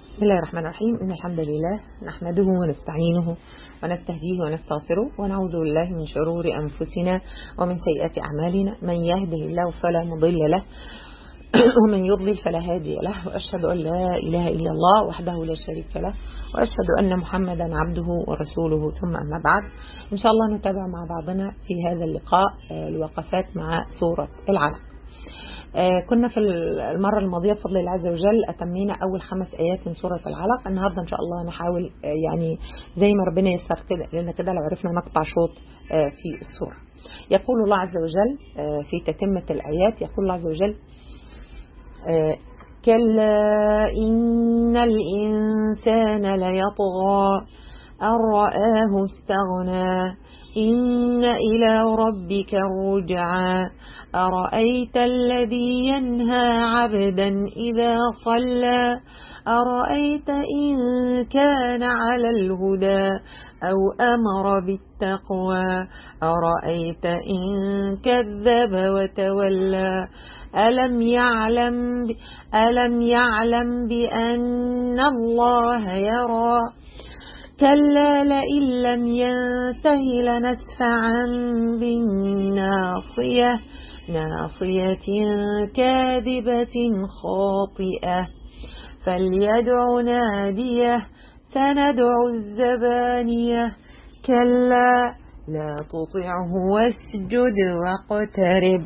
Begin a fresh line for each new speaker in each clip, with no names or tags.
بسم الله الرحمن الرحيم إن الحمد لله نحمده ونستعينه ونستهديه ونستغفره ونعوذ بالله من شرور أنفسنا ومن سيئات أعمالنا من يهده الله فلا مضل له ومن يضلل فلا هادي له وأشهد أن لا إله إلا الله وحده لا شريك له وأشهد أن محمدا عبده ورسوله ثم أما بعد إن شاء الله نتابع مع بعضنا في هذا اللقاء الوقفات مع سورة العلق كنا في المرة الماضية بفضل الله عز وجل أتمينا أول خمس آيات من سورة العلق النهاردة إن شاء الله نحاول يعني زي ما ربنا يسر كده لأن كده لو عرفنا نقطع شوط في السورة يقول الله عز وجل في تتمة الآيات يقول الله عز وجل كلا إن الإنسان ليطغى أن رآه استغنى إن إلى ربك الرجعى أرأيت الذي ينهى عبدا إذا صلى أرأيت إن كان على الهدى أو أمر بالتقوى أرأيت إن كذب وتولى ألم يعلم ب... ألم يعلم بأن الله يرى كلا لئن لم ينته لنسفعا بالناصية ناصية كاذبة خاطئة فليدع ناديه سندع الزبانية كلا لا تطعه واسجد واقترب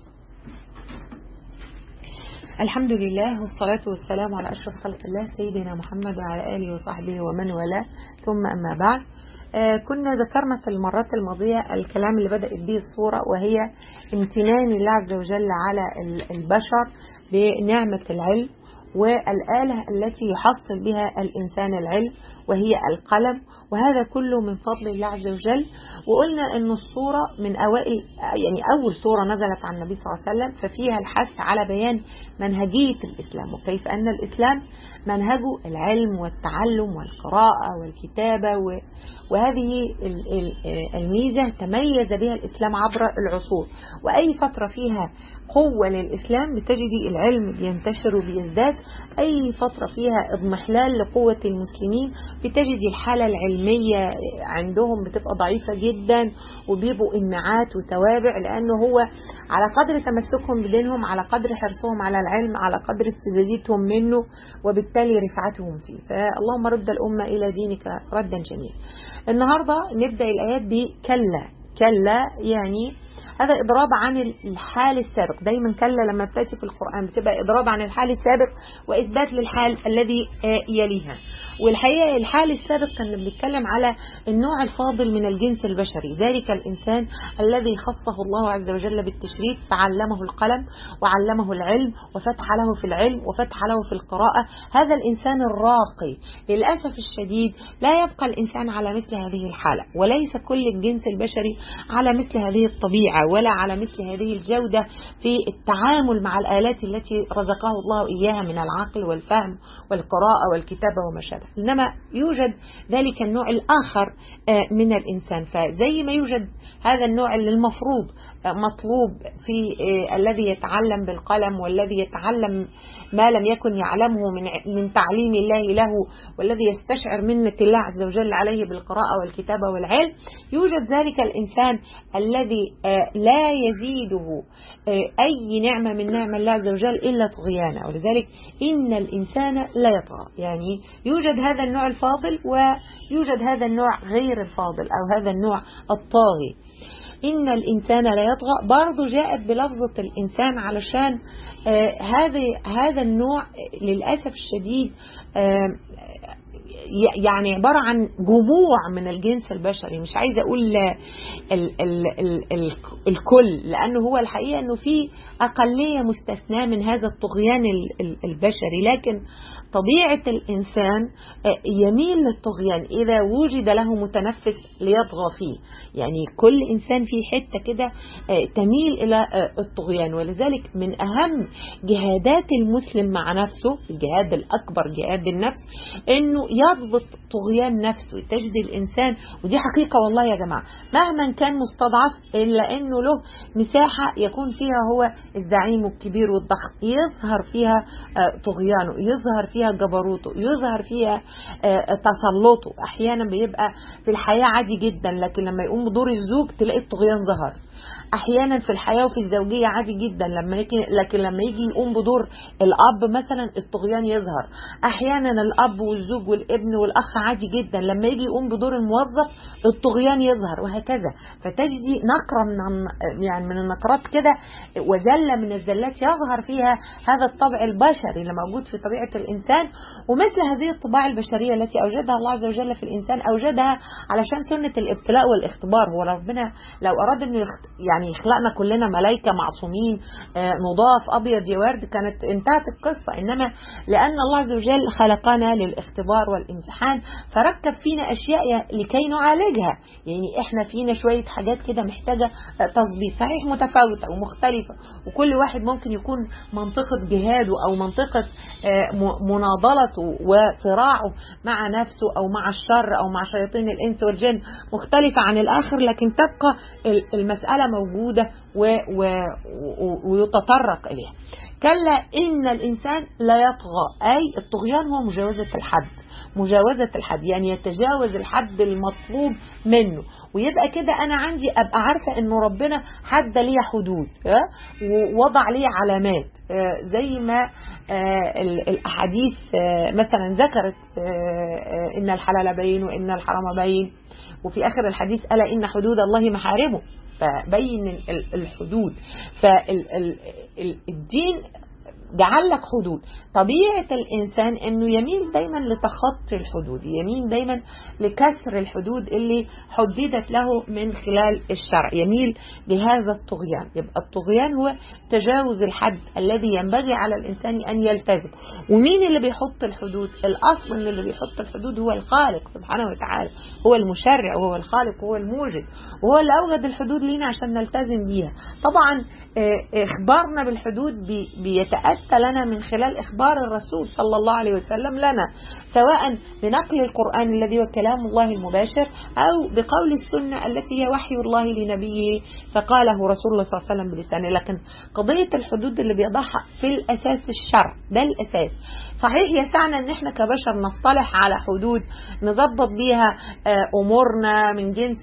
الحمد لله والصلاة والسلام على أشرف خلق الله سيدنا محمد وعلى آله وصحبه ومن والاه ثم أما بعد آه كنا ذكرنا في المرات الماضية الكلام اللي بدأت به الصورة وهي امتنان الله عز وجل على البشر بنعمة العلم والآلة التي يحصل بها الإنسان العلم وهي القلم وهذا كله من فضل الله عز وجل وقلنا أن الصورة من أوائل يعني أول صورة نزلت عن النبي صلى الله عليه وسلم ففيها الحث على بيان منهجية الإسلام وكيف أن الإسلام منهجه العلم والتعلم والقراءة والكتابة وهذه الميزة تميز بها الإسلام عبر العصور وأي فترة فيها قوة للإسلام بتجدي العلم بينتشر وبيزداد أي فترة فيها اضمحلال لقوة المسلمين بتجدي الحالة العلمية عندهم بتبقى ضعيفة جدا وبيبقوا إمعات وتوابع لأنه هو على قدر تمسكهم بدينهم على قدر حرصهم على العلم على قدر استزادتهم منه وبالتالي رفعتهم فيه فاللهم رد الأمة إلى دينك ردا جميلا النهاردة نبدأ الآيات بكلا كلا يعني هذا إضراب عن الحال السابق دايما كلا لما بتأتي في القرآن بتبقى إضراب عن الحال السابق وإثبات للحال الذي يليها والحقيقة الحال السابق كان بنتكلم على النوع الفاضل من الجنس البشري ذلك الإنسان الذي خصه الله عز وجل بالتشريف فعلمه القلم وعلمه العلم وفتح له في العلم وفتح له في القراءة هذا الإنسان الراقي للأسف الشديد لا يبقى الإنسان على مثل هذه الحالة وليس كل الجنس البشري على مثل هذه الطبيعة ولا على مثل هذه الجودة في التعامل مع الآلات التي رزقه الله إياها من العقل والفهم والقراءة والكتابة وما شابه إنما يوجد ذلك النوع الآخر من الإنسان فزي ما يوجد هذا النوع اللي المفروض مطلوب في الذي يتعلم بالقلم والذي يتعلم ما لم يكن يعلمه من من تعليم الله له والذي يستشعر منة الله عز وجل عليه بالقراءة والكتابة والعلم يوجد ذلك الإنسان الذي لا يزيده أي نعمة من نعم الله عز وجل إلا طغيانا ولذلك إن الإنسان لا يطغى يعني يوجد هذا النوع الفاضل ويوجد هذا النوع غير الفاضل أو هذا النوع الطاغي إن الإنسان لا يطغى برضو جاءت بلفظة الإنسان علشان آه هذا هذا النوع للأسف الشديد آه يعني عبارة عن جموع من الجنس البشري مش عايزة أقول ال ال ال ال الكل لأنه هو الحقيقة أنه في أقلية مستثناة من هذا الطغيان البشري لكن طبيعة الإنسان يميل للطغيان إذا وجد له متنفس ليطغى فيه يعني كل إنسان في حتة كده تميل إلى الطغيان ولذلك من أهم جهادات المسلم مع نفسه الجهاد الأكبر جهاد بالنفس إنه يضبط طغيان نفسه تجد الإنسان ودي حقيقة والله يا جماعة مهما كان مستضعف إلا إنه له مساحة يكون فيها هو الزعيم الكبير والضخم يظهر فيها طغيانه يظهر فيها جبروته يظهر فيها تسلطه أحيانا بيبقى في الحياة عادي جدا لكن لما يقوم بدور الزوج تلاقي الطغيان ظهر احيانا في الحياه وفي الزوجيه عادي جدا لما يجي لكن لما يجي يقوم بدور الاب مثلا الطغيان يظهر احيانا الاب والزوج والابن والاخ عادي جدا لما يجي يقوم بدور الموظف الطغيان يظهر وهكذا فتجدي نقره من يعني من النقرات كده وزله من الزلات يظهر فيها هذا الطبع البشري اللي موجود في طبيعه الانسان ومثل هذه الطباع البشريه التي اوجدها الله عز وجل في الانسان اوجدها علشان سنه الابتلاء والاختبار هو ربنا لو اراد انه يخت... يعني يخلقنا كلنا ملائكه معصومين آه نضاف ابيض يا ورد كانت انتهت القصه انما لان الله عز وجل خلقنا للاختبار والامتحان فركب فينا اشياء لكي نعالجها يعني احنا فينا شويه حاجات كده محتاجه تظبيط صحيح متفاوته ومختلفه وكل واحد ممكن يكون منطقه جهاده او منطقه آه مناضلته وصراعه مع نفسه او مع الشر او مع شياطين الانس والجن مختلفه عن الاخر لكن تبقى المسألة موجودة و و ويتطرق إليها كلا إن الإنسان لا يطغى أي الطغيان هو مجاوزة الحد مجاوزة الحد يعني يتجاوز الحد المطلوب منه ويبقى كده أنا عندي أبقى عارفة إنه ربنا حد لي حدود ووضع لي علامات زي ما الأحاديث مثلا ذكرت إن الحلال بين وإن الحرام بين وفي آخر الحديث ألا إن حدود الله محارمه فبين الحدود فالدين جعل لك حدود طبيعة الإنسان أنه يميل دايما لتخطي الحدود يميل دايما لكسر الحدود اللي حددت له من خلال الشرع يميل لهذا الطغيان يبقى الطغيان هو تجاوز الحد الذي ينبغي على الإنسان أن يلتزم ومين اللي بيحط الحدود الأصل أن اللي بيحط الحدود هو الخالق سبحانه وتعالى هو المشرع وهو الخالق وهو الموجد وهو اللي أوجد الحدود لينا عشان نلتزم بيها طبعا إخبارنا بالحدود بيتأتى حتى لنا من خلال إخبار الرسول صلى الله عليه وسلم لنا سواء بنقل القرآن الذي هو كلام الله المباشر أو بقول السنة التي هي وحي الله لنبيه فقاله رسول الله صلى الله عليه وسلم بلسانه لكن قضية الحدود اللي بيضعها في الأساس الشرع ده الأساس صحيح يسعنا ان احنا كبشر نصطلح على حدود نظبط بيها امورنا من جنس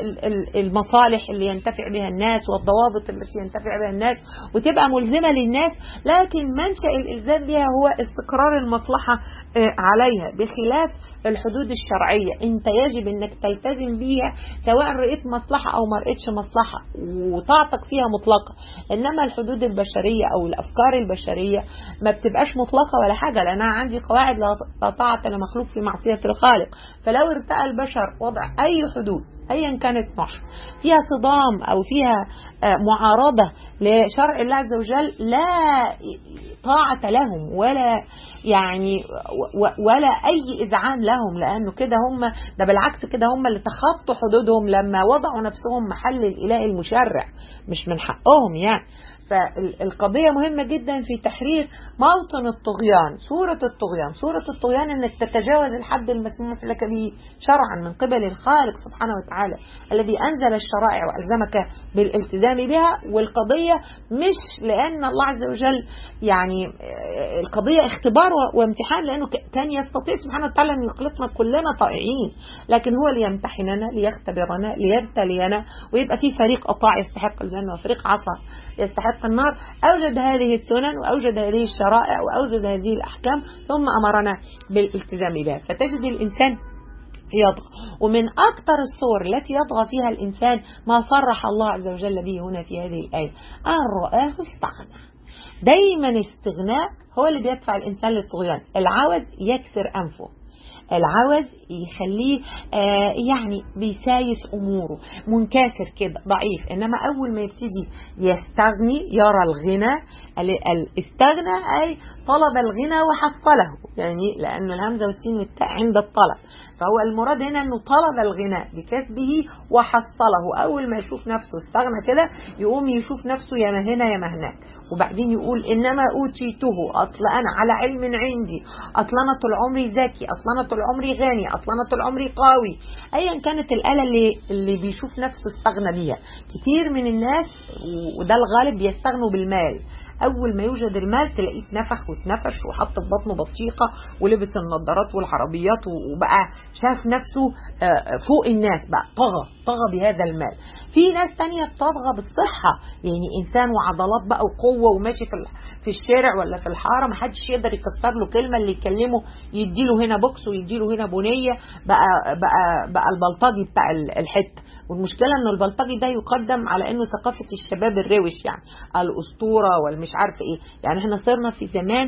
المصالح اللي ينتفع بها الناس والضوابط التي ينتفع بها الناس وتبقى ملزمة للناس لكن منشأ الالزام بها هو استقرار المصلحة عليها بخلاف الحدود الشرعية انت يجب انك تلتزم بيها سواء رأيت مصلحة او ما رأيتش مصلحة وطاعتك فيها مطلقة انما الحدود البشرية او الافكار البشرية ما بتبقاش مطلقة ولا حاجة لان انا عندي قواعد لا طاعة لمخلوق في معصية الخالق فلو ارتأى البشر وضع اي حدود ايا كانت نوعها فيها صدام او فيها معارضة لشرع الله عز وجل لا طاعة لهم ولا يعني ولا أي إذعان لهم لأنه كده هم ده بالعكس كده هم اللي تخطوا حدودهم لما وضعوا نفسهم محل الإله المشرع مش من حقهم يعني فالقضية مهمة جدا في تحرير موطن الطغيان صورة الطغيان صورة الطغيان انك تتجاوز الحد المسموح لك به شرعا من قبل الخالق سبحانه وتعالى الذي انزل الشرائع والزمك بالالتزام بها والقضية مش لان الله عز وجل يعني القضية اختبار وامتحان لانه كان يستطيع سبحانه وتعالى ان يخلقنا كلنا طائعين لكن هو ليمتحننا ليختبرنا ليبتلينا ويبقى في فريق اطاع يستحق الجنة وفريق عصى يستحق يستحق النار أوجد هذه السنن وأوجد هذه الشرائع وأوجد هذه الأحكام ثم أمرنا بالالتزام بها فتجد الإنسان يطغى ومن أكثر الصور التي يطغى فيها الإنسان ما صرح الله عز وجل به هنا في هذه الآية أن رآه استغنى دايما استغناء هو اللي بيدفع الإنسان للطغيان العوز يكسر أنفه العوز يخليه آه يعني بيسايس اموره منكسر كده ضعيف انما اول ما يبتدي يستغني يرى الغنى استغنى اي طلب الغنى وحصله يعني لانه الهمزه والسين والتاء عند الطلب فهو المراد هنا انه طلب الغنى بكسبه وحصله اول ما يشوف نفسه استغنى كده يقوم يشوف نفسه يا ما هنا يا ما هناك وبعدين يقول انما اوتيته اصل انا على علم عندي اصل انا طول عمري ذكي اصل انا طول عمري غني اصل انا طول عمري قوي ايا كانت الاله اللي اللي بيشوف نفسه استغنى بيها كتير من الناس وده الغالب بيستغنوا بالمال اول ما يوجد المال تلاقيه اتنفخ واتنفش وحط في بطنه بطيقه ولبس النضارات والحرابيات وبقى شاف نفسه فوق الناس بقى طغى طغى بهذا المال في ناس تانية بتطغى بالصحة يعني إنسان وعضلات بقى وقوة وماشي في في الشارع ولا في الحارة محدش يقدر يكسر له كلمة اللي يكلمه يديله هنا بوكس ويديله هنا بنية بقى بقى بقى البلطجي بتاع الحتة والمشكلة انه البلطجي ده يقدم على انه ثقافة الشباب الروش يعني الاسطورة والمش عارف ايه يعني احنا صرنا في زمان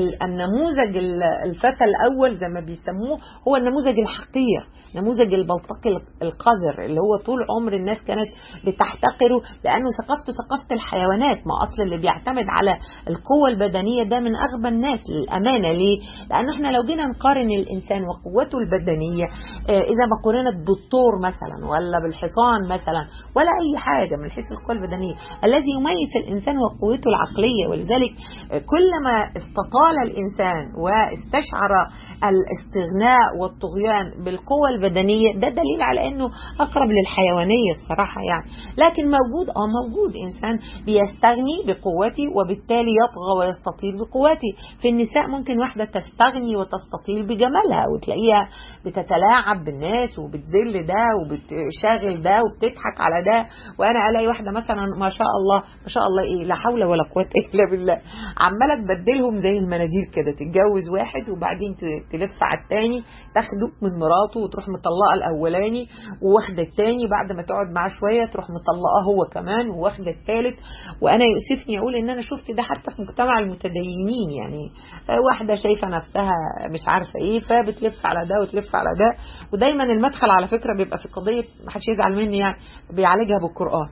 النموذج الفتى الاول زي ما بيسموه هو النموذج الحقير نموذج البلطجي القذر اللي هو طول عمر الناس كانت بتحتقره لانه ثقافته ثقافة الحيوانات ما اصل اللي بيعتمد على القوة البدنية ده من اغبى الناس للامانة ليه لان احنا لو جينا نقارن الانسان وقوته البدنية اذا ما قارنت بالطور مثلا ولا بالحصان مثلا ولا اي حاجة من حيث القوة البدنية الذي يميز الانسان هو قوته العقلية ولذلك كلما استطال الانسان واستشعر الاستغناء والطغيان بالقوة البدنية ده دليل على انه اقرب للحيوانية الصراحة يعني لكن موجود اه موجود انسان بيستغني بقوته وبالتالي يطغى ويستطيل بقوته في النساء ممكن واحدة تستغني وتستطيل بجمالها وتلاقيها بتتلاعب بالناس وبتذل ده وبتشاغل ده وبتضحك على ده وانا الاقي واحدة مثلا ما شاء الله ما شاء الله ايه لا حول ولا قوة الا بالله عمالة تبدلهم زي المناديل كده تتجوز واحد وبعدين تلف على التاني تاخده من مراته وتروح مطلقة الاولاني وواخدة التاني بعد ما تقعد معاه شوية تروح مطلقاه هو كمان وواخدة التالت وانا يؤسفني اقول ان انا شفت ده حتى في مجتمع المتدينين يعني واحدة شايفة نفسها مش عارفة ايه فبتلف على ده وتلف على ده ودايما المدخل على فكرة بيبقى في قضية محدش يزعل مني يعني بيعالجها بالقرآن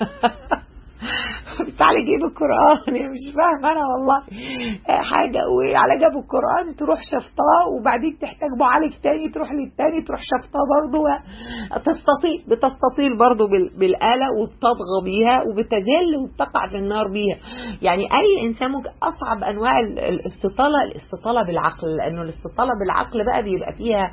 بتعالج ايه بالقرآن يعني مش فاهمة انا والله حاجة وعالجها بالقرآن تروح شفطاه وبعدين تحتاج معالج تاني تروح للتاني تروح شفطاه برضه تستطيل بتستطيل برضه بالآلة وبتطغى بيها وبتذل وبتقع في النار بيها يعني اي انسان ممكن اصعب انواع الاستطالة الاستطالة بالعقل لانه الاستطالة بالعقل بقى بيبقى فيها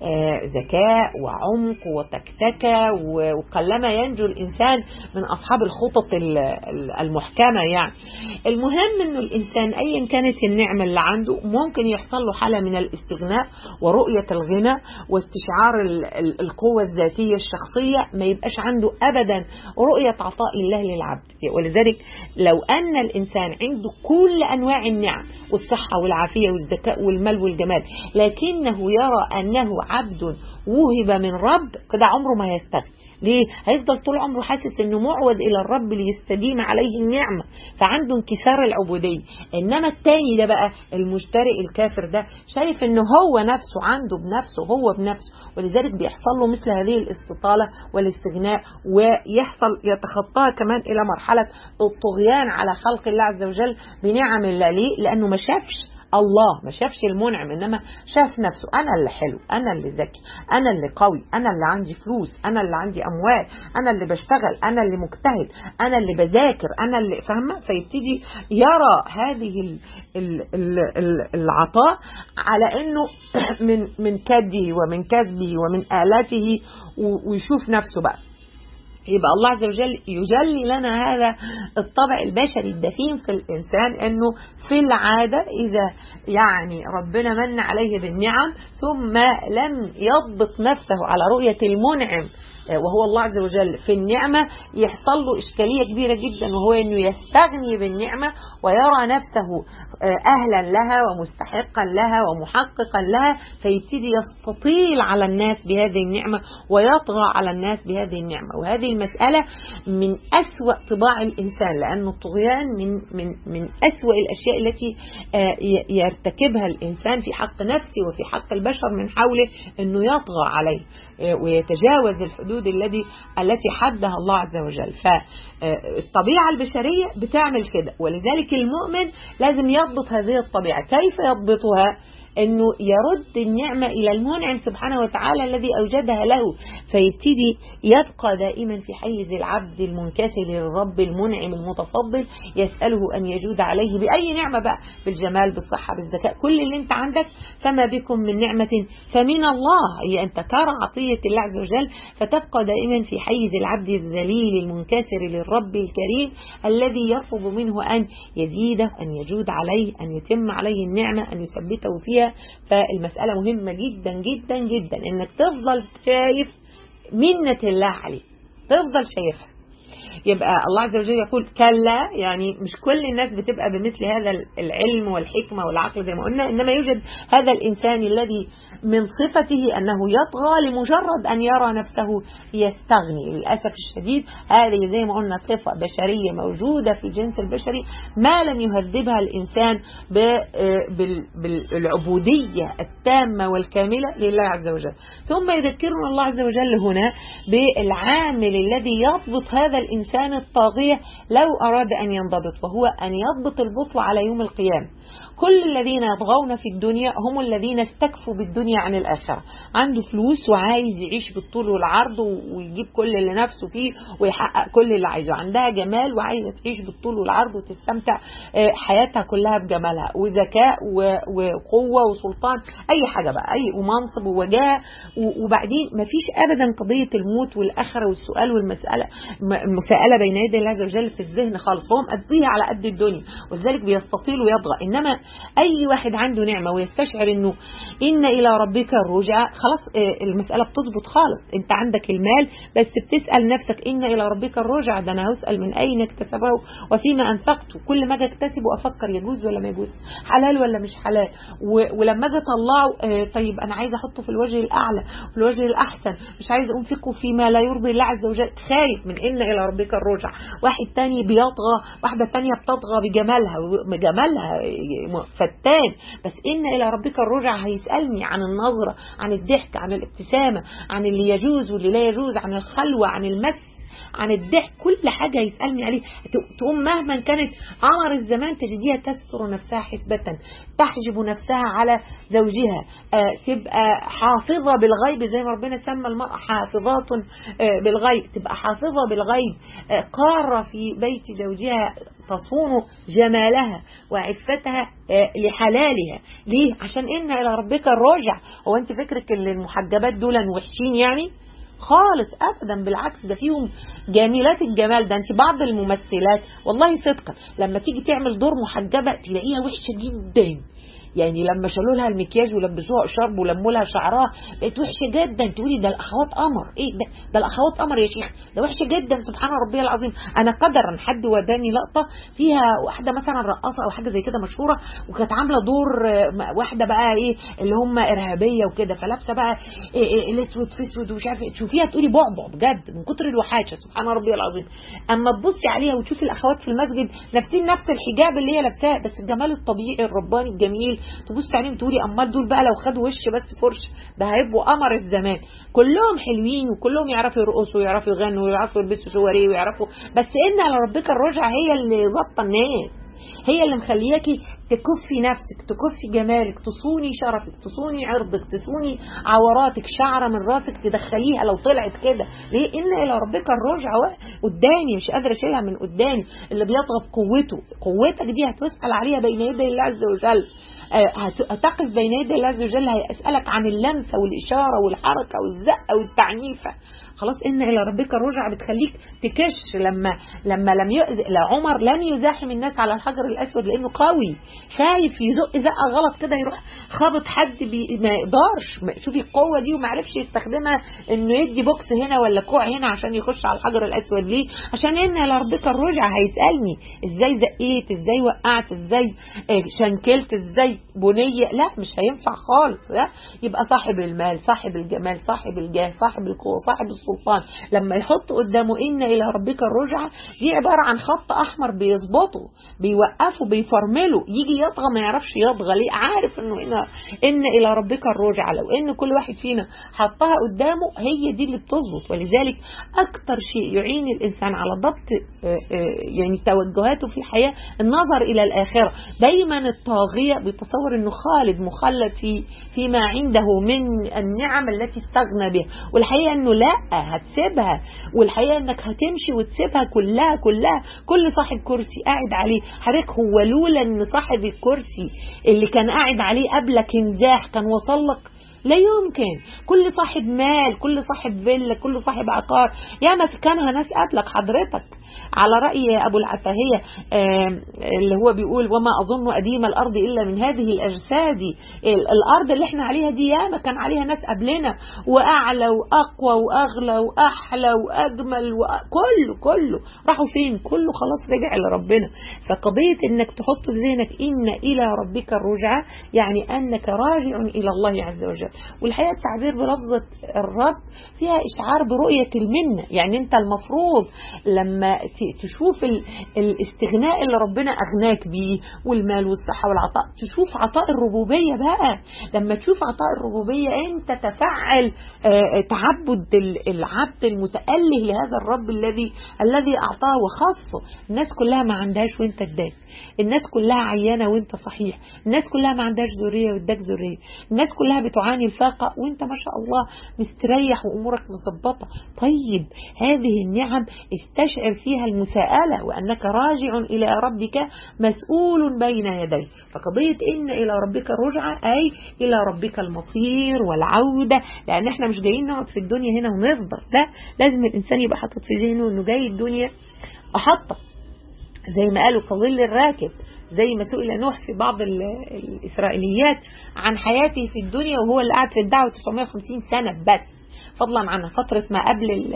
ذكاء وعمق وتكتكة وقلما ينجو الانسان من اصحاب الخطط المحكمة يعني المهم انه الانسان ايا كانت النعمة اللي عنده ممكن يحصل له حالة من الاستغناء ورؤية الغنى واستشعار القوة الذاتية الشخصية ما يبقاش عنده ابدا رؤية عطاء الله للعبد ولذلك لو ان الانسان عنده كل انواع النعم والصحة والعافية والذكاء والمال والجمال لكنه يرى انه عبد وهب من رب كده عمره ما يستغني ليه؟ هيفضل طول عمره حاسس انه معوز الى الرب ليستديم عليه النعمة فعنده انكسار العبودية انما التاني ده بقى المشتري الكافر ده شايف انه هو نفسه عنده بنفسه هو بنفسه ولذلك بيحصل له مثل هذه الاستطالة والاستغناء ويحصل يتخطاها كمان الى مرحلة الطغيان على خلق الله عز وجل بنعم الله ليه؟ لانه ما شافش الله ما شافش المنعم انما شاف نفسه انا اللي حلو انا اللي ذكي انا اللي قوي انا اللي عندي فلوس انا اللي عندي اموال انا اللي بشتغل انا اللي مجتهد انا اللي بذاكر انا اللي فاهمه فيبتدي يرى هذه ال ال ال ال العطاء على انه من من كده ومن كسبه ومن آلاته ويشوف نفسه بقى يبقى الله عز وجل يجلي لنا هذا الطبع البشري الدفين في الإنسان أنه في العادة إذا يعني ربنا من عليه بالنعم ثم لم يضبط نفسه على رؤية المنعم وهو الله عز وجل في النعمة يحصل له إشكالية كبيرة جدا وهو أنه يستغني بالنعمة ويرى نفسه أهلا لها ومستحقا لها ومحققا لها فيبتدي يستطيل على الناس بهذه النعمة ويطغى على الناس بهذه النعمة وهذه المسألة من أسوأ طباع الإنسان لأن الطغيان من من من أسوأ الأشياء التي يرتكبها الإنسان في حق نفسه وفي حق البشر من حوله أنه يطغى عليه ويتجاوز الحدود الذي التي حدها الله عز وجل فالطبيعة البشرية بتعمل كده ولذلك المؤمن لازم يضبط هذه الطبيعة كيف يضبطها انه يرد النعمة الى المنعم سبحانه وتعالى الذي اوجدها له فيبتدي يبقى دائما في حيز العبد المنكسر للرب المنعم المتفضل يسأله ان يجود عليه باي نعمة بقى بالجمال بالصحة بالذكاء كل اللي انت عندك فما بكم من نعمة فمن الله هي انت ترى عطية الله عز وجل فتبقى دائما في حيز العبد الذليل المنكسر للرب الكريم الذي يطلب منه ان يزيده ان يجود عليه ان يتم عليه النعمة ان يثبته فيها فالمسألة مهمة جدا جدا جدا انك تفضل شايف منة الله عليك تفضل شايفها يبقى الله عز وجل يقول كلا يعني مش كل الناس بتبقى بمثل هذا العلم والحكمة والعقل زي ما قلنا إنما يوجد هذا الإنسان الذي من صفته أنه يطغى لمجرد أن يرى نفسه يستغني للأسف الشديد هذه زي ما قلنا صفة بشرية موجودة في الجنس البشري ما لم يهذبها الإنسان بالعبودية التامة والكاملة لله عز وجل ثم يذكرنا الله عز وجل هنا بالعامل الذي يضبط هذا الإنسان الطاغية لو أراد أن ينضبط وهو أن يضبط البصر على يوم القيامة كل الذين يطغون في الدنيا هم الذين استكفوا بالدنيا عن الآخرة عنده فلوس وعايز يعيش بالطول والعرض ويجيب كل اللي نفسه فيه ويحقق كل اللي عايزه عندها جمال وعايزة تعيش بالطول والعرض وتستمتع حياتها كلها بجمالها وذكاء وقوة وسلطان أي حاجة بقى أي ومنصب ووجاهة وبعدين مفيش أبدا قضية الموت والآخرة والسؤال والمسألة المساءلة بين يدي الله عز وجل في الذهن خالص فهو مقضيها على قد الدنيا ولذلك بيستطيل ويطغى إنما أي واحد عنده نعمة ويستشعر إنه إن إلى ربك الرجع خلاص المسألة بتظبط خالص أنت عندك المال بس بتسأل نفسك إن إلى ربك الرجع ده أنا هسأل من أين اكتسبه وفيما أنفقته كل ما أجي أكتسبه أفكر يجوز ولا ما يجوز حلال ولا مش حلال ولما أجي أطلعه طيب أنا عايز أحطه في الوجه الأعلى في الوجه الأحسن مش عايز أنفقه فيما لا يرضي الله عز وجل خايف من إن إلى ربك الرجع واحد تاني بيطغى واحدة تانية بتطغى بجمالها جمالها فتان بس إن إلى ربك الرجع هيسألني عن النظرة عن الضحك عن الابتسامة عن اللي يجوز واللي لا يجوز عن الخلوة عن المس عن الضحك كل حاجة يسألني عليه تقوم مهما كانت عمر الزمان تجديها تستر نفسها حسبة تحجب نفسها على زوجها آه تبقى حافظة بالغيب زي ما ربنا سمى المرأة حافظات آه بالغيب تبقى حافظة بالغيب آه قارة في بيت زوجها تصون جمالها وعفتها لحلالها ليه عشان إن إلى ربك الرجع هو أنت فكرك ان المحجبات دول وحشين يعني خالص ابدا بالعكس ده فيهم جميلات الجمال ده انت بعض الممثلات والله صدقا لما تيجي تعمل دور محجبه تلاقيها وحشه جدا يعني لما شالوا لها المكياج ولبسوها شرب ولموا لها شعرها بقت وحشه جدا تقولي ده الاخوات قمر ايه ده ده الاخوات قمر يا شيخ ده وحشه جدا سبحان ربي العظيم انا قدرا حد وداني لقطه فيها واحده مثلا رقاصه او حاجه زي كده مشهوره وكانت عامله دور واحده بقى ايه اللي هم ارهابيه وكده فلابسه بقى إيه إيه الاسود في اسود ومش عارفه تشوفيها تقولي بعبع بجد من كتر الوحاشه سبحان ربي العظيم اما تبصي عليها وتشوفي الاخوات في المسجد نفسين نفس الحجاب اللي هي لابساه بس الجمال الطبيعي الرباني الجميل تبص عليهم تقولي امال دول بقى لو خدوا وش بس فرش ده هيبقوا قمر الزمان كلهم حلوين وكلهم يعرفوا يرقصوا ويعرفوا يغنوا ويعرفوا يلبسوا سواريه ويعرفوا بس ان على ربك الرجعه هي اللي ظابطه الناس هي اللي مخلياكي تكفي نفسك تكفي جمالك تصوني شرفك تصوني عرضك تصوني عوراتك شعره من راسك تدخليها لو طلعت كده ليه ان الى ربك الرجع قدامي مش قادره اشيلها من قدامي اللي بيضغط قوته قوتك دي هتسال عليها بين يدي الله عز وجل هتقف بين يدي الله عز وجل هيسالك عن اللمسه والاشاره والحركه والزقه والتعنيفه خلاص ان الى ربك الرجع بتخليك تكش لما لما لم يؤذ... عمر لم يزاحم الناس على الحجر الاسود لانه قوي خايف يزق زقه غلط كده يروح خابط حد بي ما يقدرش شوفي القوه دي وما عرفش يستخدمها انه يدي بوكس هنا ولا كوع هنا عشان يخش على الحجر الاسود ليه عشان ان لربك الرجعه هيسالني ازاي زقيت ازاي وقعت ازاي شنكلت ازاي بنيه لا مش هينفع خالص لا يبقى صاحب المال صاحب الجمال صاحب الجاه صاحب القوه صاحب السلطان لما يحط قدامه ان الى ربك الرجعه دي عباره عن خط احمر بيظبطه بيوقفه بيفرمله يجي يطغى ما يعرفش يطغى ليه عارف انه إن, ان الى ربك الرجعه لو ان كل واحد فينا حطها قدامه هي دي اللي بتظبط ولذلك اكتر شيء يعين الانسان على ضبط يعني توجهاته في الحياه النظر الى الاخره دايما الطاغيه بيتصور انه خالد مخلد في فيما عنده من النعم التي استغنى بها والحقيقه انه لا هتسيبها والحقيقه انك هتمشي وتسيبها كلها كلها كل صاحب كرسي قاعد عليه حضرتك هو لولا ان صاحب الكرسي اللي كان قاعد عليه قبلك انزاح كان وصل لك لا يمكن كل صاحب مال كل صاحب فيلا كل صاحب عقار يا ما كانها ناس قبلك حضرتك على رأي أبو العتاهية اللي هو بيقول وما أظن أديم الأرض إلا من هذه الأجساد الأرض اللي احنا عليها دي ياما كان عليها ناس قبلنا وأعلى وأقوى وأغلى وأحلى وأجمل وكله كله راحوا فين كله خلاص رجع لربنا فقضية إنك تحط في ذهنك إن إلى ربك الرجعة يعني أنك راجع إلى الله عز وجل والحقيقة التعبير بلفظة الرب فيها إشعار برؤية المنة يعني أنت المفروض لما تشوف الاستغناء اللي ربنا أغناك بيه والمال والصحة والعطاء تشوف عطاء الربوبية بقى لما تشوف عطاء الربوبية أنت تفعل تعبد العبد المتأله لهذا الرب الذي الذي أعطاه وخاصه الناس كلها ما عندهاش وانت اداك الناس كلها عيانة وانت صحيح الناس كلها ما عندهاش ذرية واداك ذرية الناس كلها بتعاني الفاقة وانت ما شاء الله مستريح وامورك مظبطة طيب هذه النعم استشعر فيها المساءلة وانك راجع الى ربك مسؤول بين يديه فقضية ان الى ربك الرجعة اي الى ربك المصير والعودة لان احنا مش جايين نقعد في الدنيا هنا ونفضل لا لازم الانسان يبقى حاطط في ذهنه انه جاي الدنيا احطه زي ما قالوا كظل الراكب زي ما سئل نوح في بعض الإسرائيليات عن حياته في الدنيا وهو اللي قعد في الدعوة 950 سنة بس فضلا عن فترة ما قبل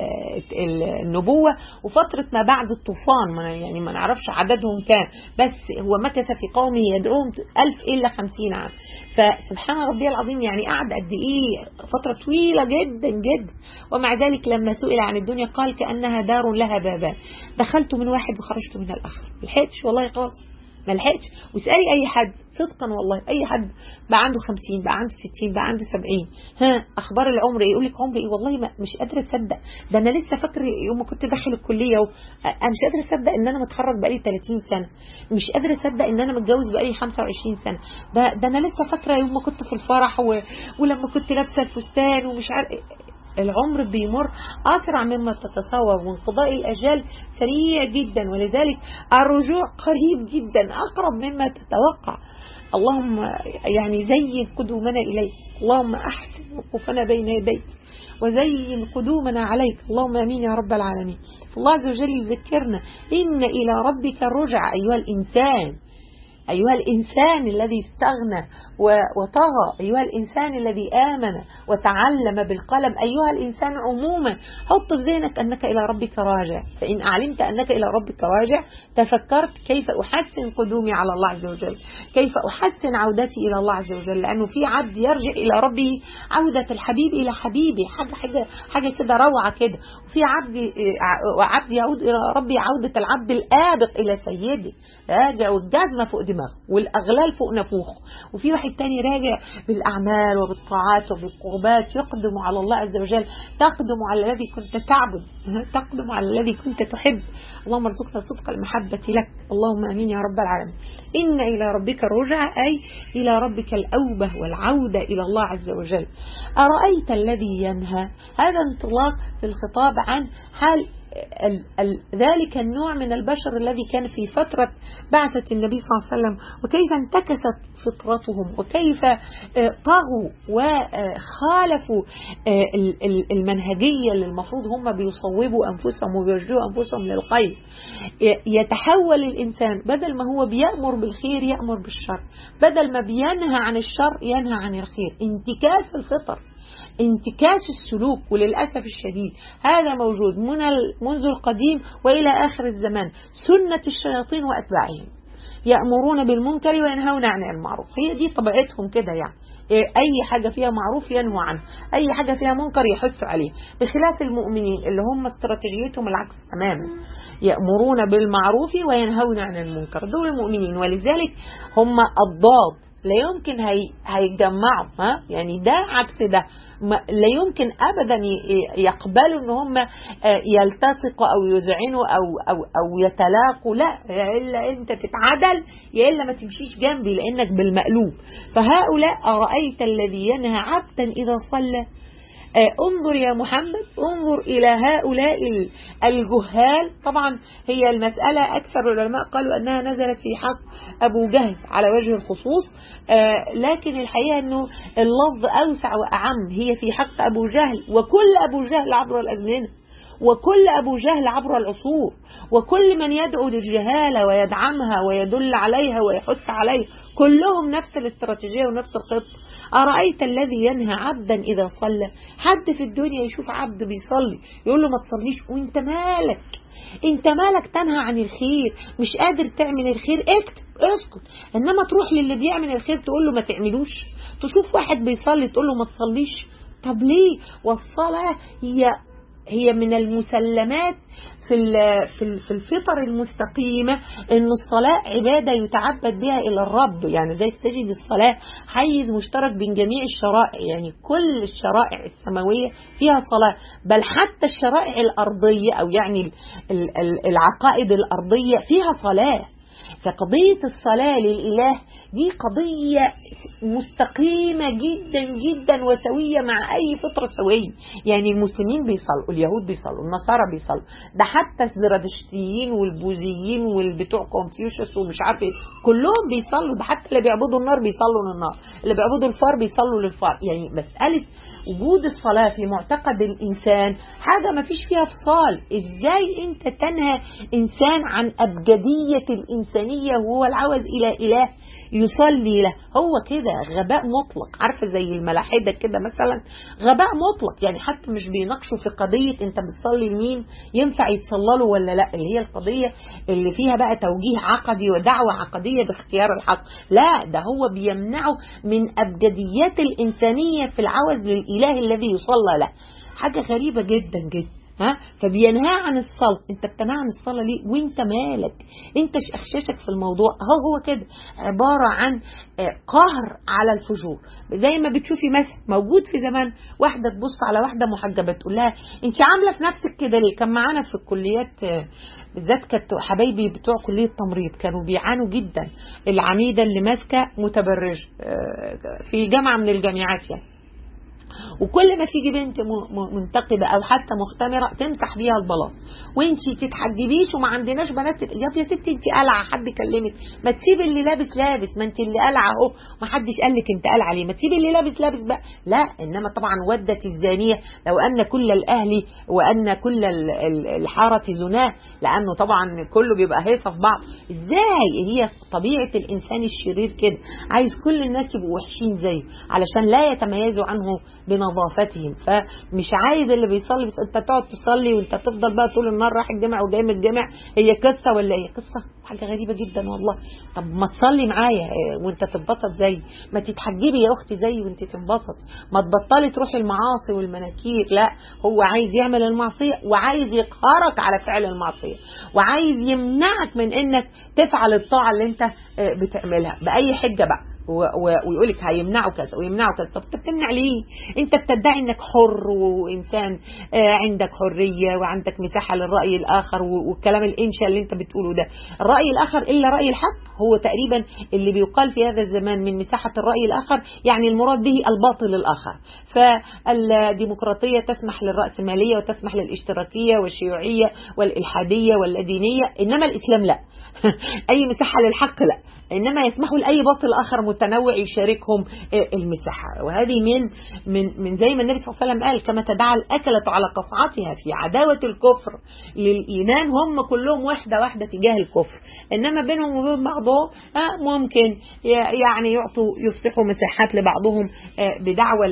النبوة وفترة ما بعد الطوفان ما يعني ما نعرفش عددهم كام بس هو مكث في قومه يدعوهم ألف إلا خمسين عام فسبحان ربي العظيم يعني قعد قد إيه فترة طويلة جدا جدا ومع ذلك لما سئل عن الدنيا قال كأنها دار لها بابان دخلت من واحد وخرجت من الآخر ملحقتش والله خلاص ما لحقتش واسالي اي حد صدقا والله اي حد بقى عنده 50 بقى عنده 60 بقى عنده 70 ها اخبار العمر ايه يقول لك عمري ايه والله ما مش قادره اصدق ده انا لسه فاكر يوم ما كنت داخل الكليه و... انا مش قادره اصدق ان انا متخرج بقالي 30 سنه مش قادره اصدق ان انا متجوز بقالي 25 سنه ده ده انا لسه فاكره يوم ما كنت في الفرح و... ولما كنت لابسه الفستان ومش عارف العمر بيمر أسرع مما تتصور وانقضاء الأجال سريع جدا ولذلك الرجوع قريب جدا أقرب مما تتوقع اللهم يعني زين قدومنا إليك اللهم أحسن وقوفنا بين يديك وزين قدومنا عليك اللهم امين يا رب العالمين فالله عز وجل يذكرنا ان الى ربك الرجع ايها الانسان أيها الإنسان الذي استغنى وطغى أيها الإنسان الذي آمن وتعلم بالقلم أيها الإنسان عموما حط في ذهنك أنك إلى ربك راجع فإن أعلمت أنك إلى ربك راجع تفكرت كيف أحسن قدومي على الله عز وجل كيف أحسن عودتي إلى الله عز وجل لأنه في عبد يرجع إلى ربه عودة الحبيب إلى حبيبه حاجة حاجة حاجة كده روعة كده وفي عبد عبد يعود إلى ربه عودة العبد الآبق إلى سيده راجع والجزمة فوق دماغه والأغلال فوق نافوخه وفي واحد تاني راجع بالأعمال وبالطاعات وبالقربات يقدم على الله عز وجل تقدم على الذي كنت تعبد تقدم على الذي كنت تحب اللهم ارزقنا صدق المحبة لك اللهم امين يا رب العالمين إن إلى ربك الرجع أي إلى ربك الأوبة والعودة إلى الله عز وجل أرأيت الذي ينهى هذا انطلاق في الخطاب عن حال ال ال ذلك النوع من البشر الذي كان في فترة بعثة النبي صلى الله عليه وسلم وكيف انتكست فطرتهم وكيف طغوا وخالفوا المنهجية اللي المفروض هم بيصوبوا أنفسهم وبيرجوا أنفسهم للخير يتحول الإنسان بدل ما هو بيأمر بالخير يأمر بالشر بدل ما بينهى عن الشر ينهى عن الخير انتكاس الفطر انتكاس السلوك وللأسف الشديد هذا موجود من منذ القديم وإلى آخر الزمان سنة الشياطين وأتباعهم يأمرون بالمنكر وينهون عن المعروف هي دي طبيعتهم كده يعني أي حاجة فيها معروف ينهوا عنه أي حاجة فيها منكر يحث عليه بخلاف المؤمنين اللي هم استراتيجيتهم العكس تماما يأمرون بالمعروف وينهون عن المنكر دول المؤمنين ولذلك هم الضاد لا يمكن هي هيجمعوا ها يعني ده عكس ده لا يمكن ابدا يقبلوا ان هم يلتصقوا او يذعنوا او او او يتلاقوا لا يا الا انت تتعدل يا الا ما تمشيش جنبي لانك بالمقلوب فهؤلاء ارايت الذي ينهى عبدا اذا صلى انظر يا محمد انظر إلى هؤلاء الجهال طبعا هي المسألة أكثر العلماء قالوا أنها نزلت في حق أبو جهل على وجه الخصوص لكن الحقيقة أنه اللفظ أوسع وأعم هي في حق أبو جهل وكل أبو جهل عبر الأزمنة وكل أبو جهل عبر العصور وكل من يدعو للجهالة ويدعمها ويدل عليها ويحث عليها كلهم نفس الاستراتيجية ونفس الخطة أرأيت الذي ينهى عبدا إذا صلى حد في الدنيا يشوف عبد بيصلي يقول له ما تصليش وانت مالك انت مالك تنهى عن الخير مش قادر تعمل الخير اكتب اسكت انما تروح للي بيعمل الخير تقول له ما تعملوش تشوف واحد بيصلي تقول له ما تصليش طب ليه والصلاة هي هي من المسلمات في في الفطر المستقيمة ان الصلاة عبادة يتعبد بها الى الرب يعني زي تجد الصلاة حيز مشترك بين جميع الشرائع يعني كل الشرائع السماوية فيها صلاة بل حتى الشرائع الارضية او يعني العقائد الارضية فيها صلاة فقضية الصلاة للإله دي قضية مستقيمة جدا جدا وسوية مع أي فطرة سوية يعني المسلمين بيصلوا اليهود بيصلوا النصارى بيصلوا ده حتى الزرادشتيين والبوذيين والبتوع كونفيوشيوس ومش عارف ايه كلهم بيصلوا ده حتى اللي بيعبدوا النار بيصلوا للنار اللي بيعبدوا الفار بيصلوا للفار يعني مسألة وجود الصلاة في معتقد الإنسان حاجة ما فيش فيها فصال إزاي أنت تنهى إنسان عن أبجدية الإنسانية وهو العوز إلى إله يصلي له هو كده غباء مطلق عارفه زي الملاحده كده مثلا غباء مطلق يعني حتى مش بيناقشوا في قضيه انت بتصلي لمين ينفع يتصلى له ولا لا اللي هي القضيه اللي فيها بقى توجيه عقدي ودعوه عقديه باختيار الحق لا ده هو بيمنعه من ابجديات الانسانيه في العوز للاله الذي يصلى له حاجه غريبه جدا جدا ها فبينهى عن الصلاة انت بتنهى عن الصلاة ليه وانت مالك انت اخشاشك في الموضوع هو هو كده عبارة عن قهر على الفجور زي ما بتشوفي مثلا موجود في زمان واحدة تبص على واحدة محجبة تقول لها انت عاملة في نفسك كده ليه كان معانا في الكليات بالذات كانت حبايبي بتوع كلية تمريض كانوا بيعانوا جدا العميدة اللي ماسكة متبرج في جامعة من الجامعات يعني وكل ما تيجي بنت منتقبة أو حتى مختمرة تمسح بيها البلاط وانت تتحجبيش وما عندناش بنات يا يا ستي انت قلعة حد كلمك ما تسيب اللي لابس لابس ما انت اللي قلعة اهو ما حدش قال لك انت قلعة ليه ما تسيب اللي لابس لابس بقى لا انما طبعا ودت الزانية لو ان كل الاهل وان كل الحارة زناه لانه طبعا كله بيبقى هيصة في بعض ازاي هي طبيعة الانسان الشرير كده عايز كل الناس يبقوا وحشين زيه علشان لا يتميزوا عنه بنظافتهم فمش عايز اللي بيصلي بس انت تقعد تصلي وانت تفضل بقى طول النهار رايح الجامع وجاي من الجامع هي قصه ولا هي قصه حاجه غريبه جدا والله طب ما تصلي معايا وانت تتبسط زي ما تتحجبي يا اختي زي وانت تنبسط ما تبطلي تروحي المعاصي والمناكير لا هو عايز يعمل المعصيه وعايز يقهرك على فعل المعصيه وعايز يمنعك من انك تفعل الطاعه اللي انت بتعملها باي حجه بقى ويقول لك هيمنعوا كذا ويمنعوا كذا طب بتمنع ليه انت بتدعي انك حر وانسان عندك حريه وعندك مساحه للراي الاخر والكلام الانشا اللي انت بتقوله ده الراي الاخر الا راي الحق هو تقريبا اللي بيقال في هذا الزمان من مساحه الراي الاخر يعني المراد به الباطل الاخر فالديمقراطيه تسمح للراسماليه وتسمح للاشتراكيه والشيوعيه والالحاديه والدينيه انما الاسلام لا اي مساحه للحق لا انما يسمحوا لاي باطل اخر متنوع يشاركهم المساحه وهذه من من من زي ما النبي صلى الله عليه وسلم قال كما تدعى الاكله على قصعتها في عداوه الكفر للايمان هم كلهم واحده واحده تجاه الكفر انما بينهم وبين بعضهم ممكن يعني يعطوا يفسحوا مساحات لبعضهم بدعوى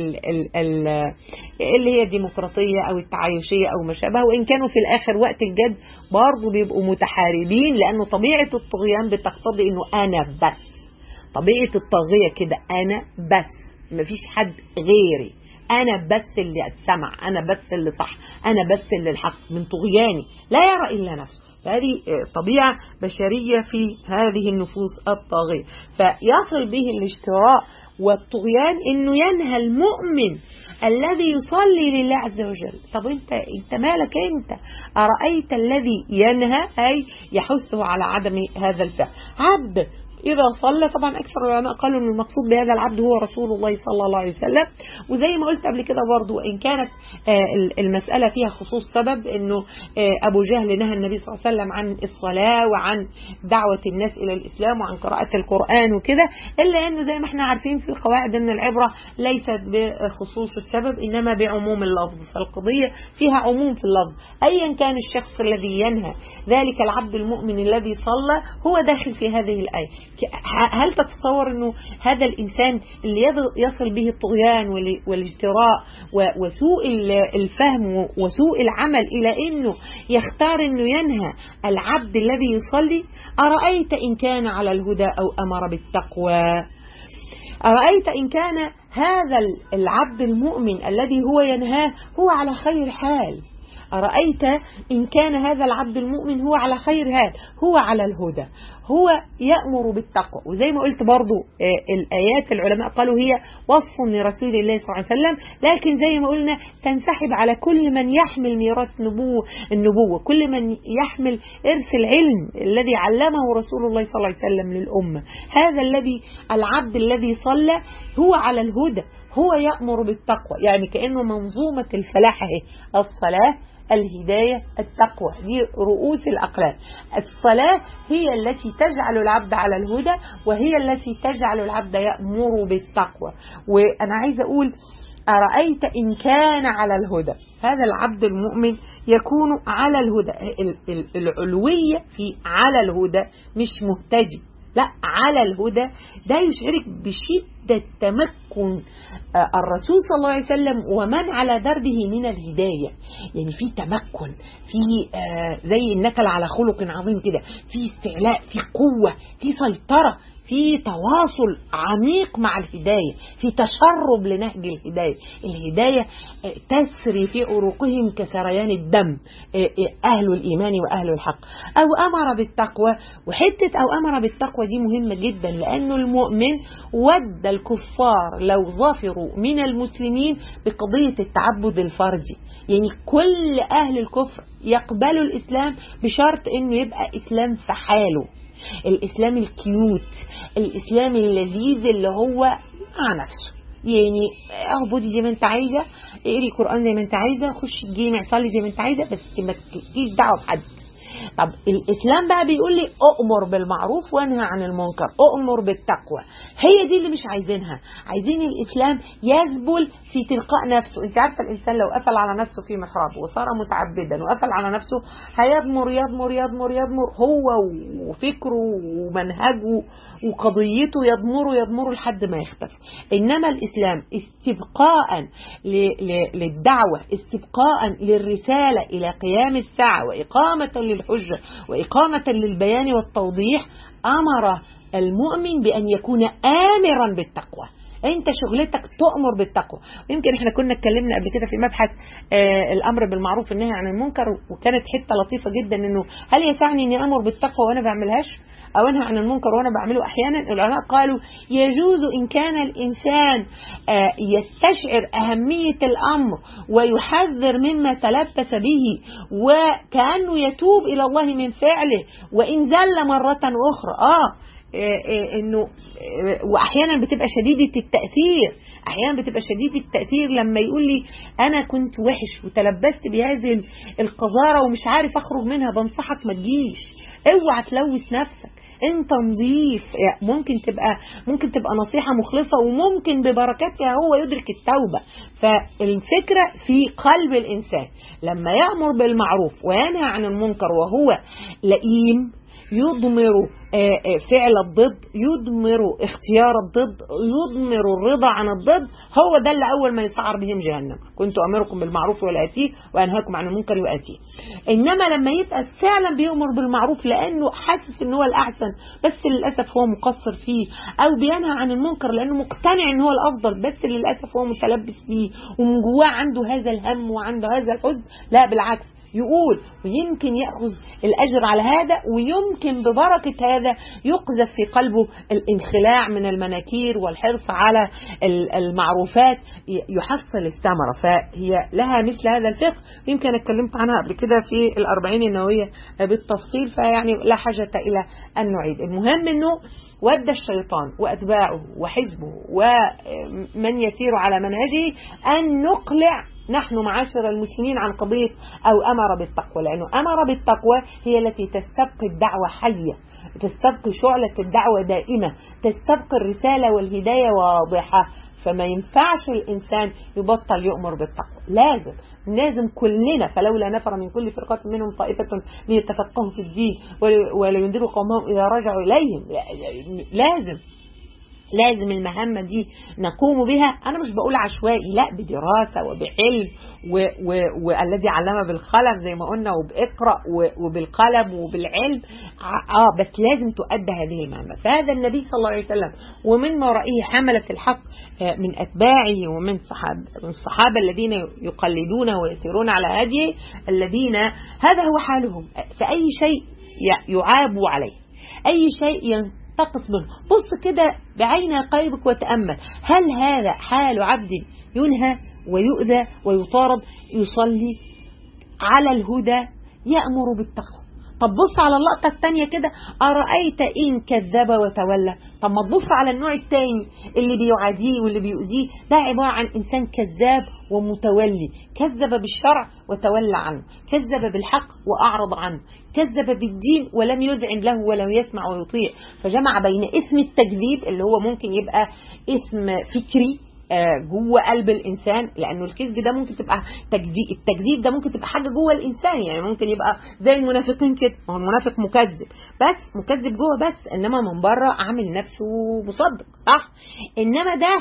اللي هي الديمقراطيه او التعايشيه او ما شابه وان كانوا في الاخر وقت الجد برضه بيبقوا متحاربين لانه طبيعه الطغيان بتقتضي انه انا بس طبيعه الطاغيه كده انا بس مفيش حد غيري انا بس اللي اتسمع انا بس اللي صح انا بس اللي الحق من طغياني لا يرى الا نفسه هذه طبيعة بشرية في هذه النفوس الطاغية فيصل به الاشتراء والطغيان انه ينهى المؤمن الذي يصلي لله عز وجل طب انت انت مالك انت ارايت الذي ينهى اي يحثه على عدم هذا الفعل عبد إذا صلى طبعا أكثر العلماء قالوا أن المقصود بهذا العبد هو رسول الله صلى الله عليه وسلم وزي ما قلت قبل كده برضو إن كانت المسألة فيها خصوص سبب أنه أبو جهل نهى النبي صلى الله عليه وسلم عن الصلاة وعن دعوة الناس إلى الإسلام وعن قراءة القرآن وكده إلا أنه زي ما احنا عارفين في القواعد أن العبرة ليست بخصوص السبب إنما بعموم اللفظ فالقضية فيها عموم في اللفظ أيا كان الشخص الذي ينهى ذلك العبد المؤمن الذي صلى هو داخل في هذه الآية هل تتصور أنه هذا الإنسان اللي يصل به الطغيان والاجتراء وسوء الفهم وسوء العمل إلى أنه يختار أنه ينهى العبد الذي يصلي أرأيت إن كان على الهدى أو أمر بالتقوى أرأيت إن كان هذا العبد المؤمن الذي هو ينهاه هو على خير حال أرأيت إن كان هذا العبد المؤمن هو على خير هاد هو على الهدى هو يأمر بالتقوى وزي ما قلت برضو الآيات العلماء قالوا هي وصف لرسول الله صلى الله عليه وسلم لكن زي ما قلنا تنسحب على كل من يحمل ميراث نبوة النبوة كل من يحمل إرث العلم الذي علمه رسول الله صلى الله عليه وسلم للأمة هذا الذي العبد الذي صلى هو على الهدى هو يأمر بالتقوى يعني كأنه منظومة الفلاح اهي الصلاة الهداية التقوى دي رؤوس الأقلام الصلاة هي التي تجعل العبد على الهدى وهي التي تجعل العبد يأمر بالتقوى وأنا عايزة أقول أرأيت إن كان على الهدى هذا العبد المؤمن يكون على الهدى العلوية في على الهدى مش مهتدي لا على الهدى ده يشعرك بشدة تمكن الرسول صلى الله عليه وسلم ومن على دربه من الهداية يعني في تمكن في زي إنك على خلق عظيم كده في استعلاء في قوة في سيطرة في تواصل عميق مع الهداية في تشرب لنهج الهداية الهداية تسري في عروقهم كسريان الدم أهل الإيمان وأهل الحق أو أمر بالتقوى وحتة أو أمر بالتقوى دي مهمة جدا لأنه المؤمن ود الكفار لو ظفروا من المسلمين بقضية التعبد الفردي يعني كل أهل الكفر يقبلوا الإسلام بشرط أنه يبقى إسلام في حاله الإسلام الكيوت الإسلام اللذيذ اللي هو مع نفسه يعني اهبطي زي ما انت عايزه اقري قران زي ما انت عايزه خشي الجامع صلي زي ما انت عايزه بس ما تجيش دعوه بحد طب الاسلام بقى بيقول لي اؤمر بالمعروف وانهى عن المنكر اؤمر بالتقوى هي دي اللي مش عايزينها عايزين الاسلام يذبل في تلقاء نفسه انت عارفه الانسان لو قفل على نفسه في محرابه وصار متعبدا وقفل على نفسه هيضمر يضمر يضمر يضمر هو وفكره ومنهجه وقضيته يضمر يضمر لحد ما يختفي انما الاسلام استبقاء للدعوه استبقاء للرساله الى قيام الساعه واقامه للحجه واقامه للبيان والتوضيح امر المؤمن بان يكون امرا بالتقوى انت شغلتك تؤمر بالتقوى يمكن احنا كنا اتكلمنا قبل كده في مبحث آه الامر بالمعروف والنهي عن المنكر وكانت حته لطيفه جدا انه هل يسعني اني امر بالتقوى وانا بعملهاش او انهى عن المنكر وانا بعمله احيانا العلماء قالوا يجوز ان كان الانسان آه يستشعر اهميه الامر ويحذر مما تلبس به وكانه يتوب الى الله من فعله وان زل مره اخرى اه انه واحيانا بتبقى شديده التاثير احيانا بتبقى شديده التاثير لما يقول لي انا كنت وحش وتلبست بهذه القذاره ومش عارف اخرج منها بنصحك ما تجيش اوعى تلوث نفسك انت نظيف ممكن تبقى ممكن تبقى نصيحه مخلصه وممكن ببركاتها هو يدرك التوبه فالفكره في قلب الانسان لما يامر بالمعروف وينهى عن المنكر وهو لئيم يضمر فعل الضد يضمر اختيار الضد يضمر الرضا عن الضد هو ده اللي اول ما يسعر بهم جهنم كنت امركم بالمعروف والاتيه وانهاكم عن المنكر واتيه انما لما يبقى فعلا بيامر بالمعروف لانه حاسس ان هو الاحسن بس للاسف هو مقصر فيه او بينهى عن المنكر لانه مقتنع ان هو الافضل بس للاسف هو متلبس بيه ومن جواه عنده هذا الهم وعنده هذا الحزن لا بالعكس يقول ويمكن يأخذ الأجر على هذا ويمكن ببركة هذا يقذف في قلبه الانخلاع من المناكير والحرص على المعروفات يحصل الثمرة فهي لها مثل هذا الفقه يمكن اتكلمت عنها قبل كده في الأربعين النووية بالتفصيل فيعني لا حاجة إلى أن نعيد المهم أنه ود الشيطان وأتباعه وحزبه ومن يسير على منهجه أن نقلع نحن معاشر المسلمين عن قضية أو أمر بالتقوى لأنه أمر بالتقوى هي التي تستبقي الدعوة حية تستبقي شعلة الدعوة دائمة تستبقي الرسالة والهداية واضحة فما ينفعش الإنسان يبطل يؤمر بالتقوى لازم لازم كلنا فلولا نفر من كل فرقة منهم طائفة ليتفقهوا في الدين ولينذروا قومهم إذا رجعوا إليهم لازم لازم المهمة دي نقوم بها أنا مش بقول عشوائي لا بدراسة وبعلم و و والذي علم بالخلق زي ما قلنا وبإقرأ وبالقلم وبالعلم آه بس لازم تؤدى هذه المهمة فهذا النبي صلى الله عليه وسلم ومن ورائه حملة الحق من أتباعه ومن صحاب من الصحابة الذين يقلدون ويسيرون على هديه الذين هذا هو حالهم فأي شيء يعاب عليه أي شيء تقص منه بص كده بعين قلبك وتأمل هل هذا حال عبد ينهى ويؤذى ويطارد يصلي على الهدى يأمر بالتقوى طب بص على اللقطة الثانية كده أرأيت إن كذب وتولى طب ما تبص على النوع الثاني اللي بيعاديه واللي بيؤذيه ده عبارة عن إنسان كذاب ومتولي كذب بالشرع وتولى عنه كذب بالحق وأعرض عنه كذب بالدين ولم يذعن له ولم يسمع ويطيع فجمع بين اسم التكذيب اللي هو ممكن يبقى اسم فكري جوه قلب الانسان لانه الكذب ده ممكن تبقى تكذيب التكذيب ده ممكن تبقى حاجه جوه الانسان يعني ممكن يبقى زي المنافقين كده ما هو المنافق مكذب بس مكذب جوه بس انما من بره عامل نفسه مصدق صح انما ده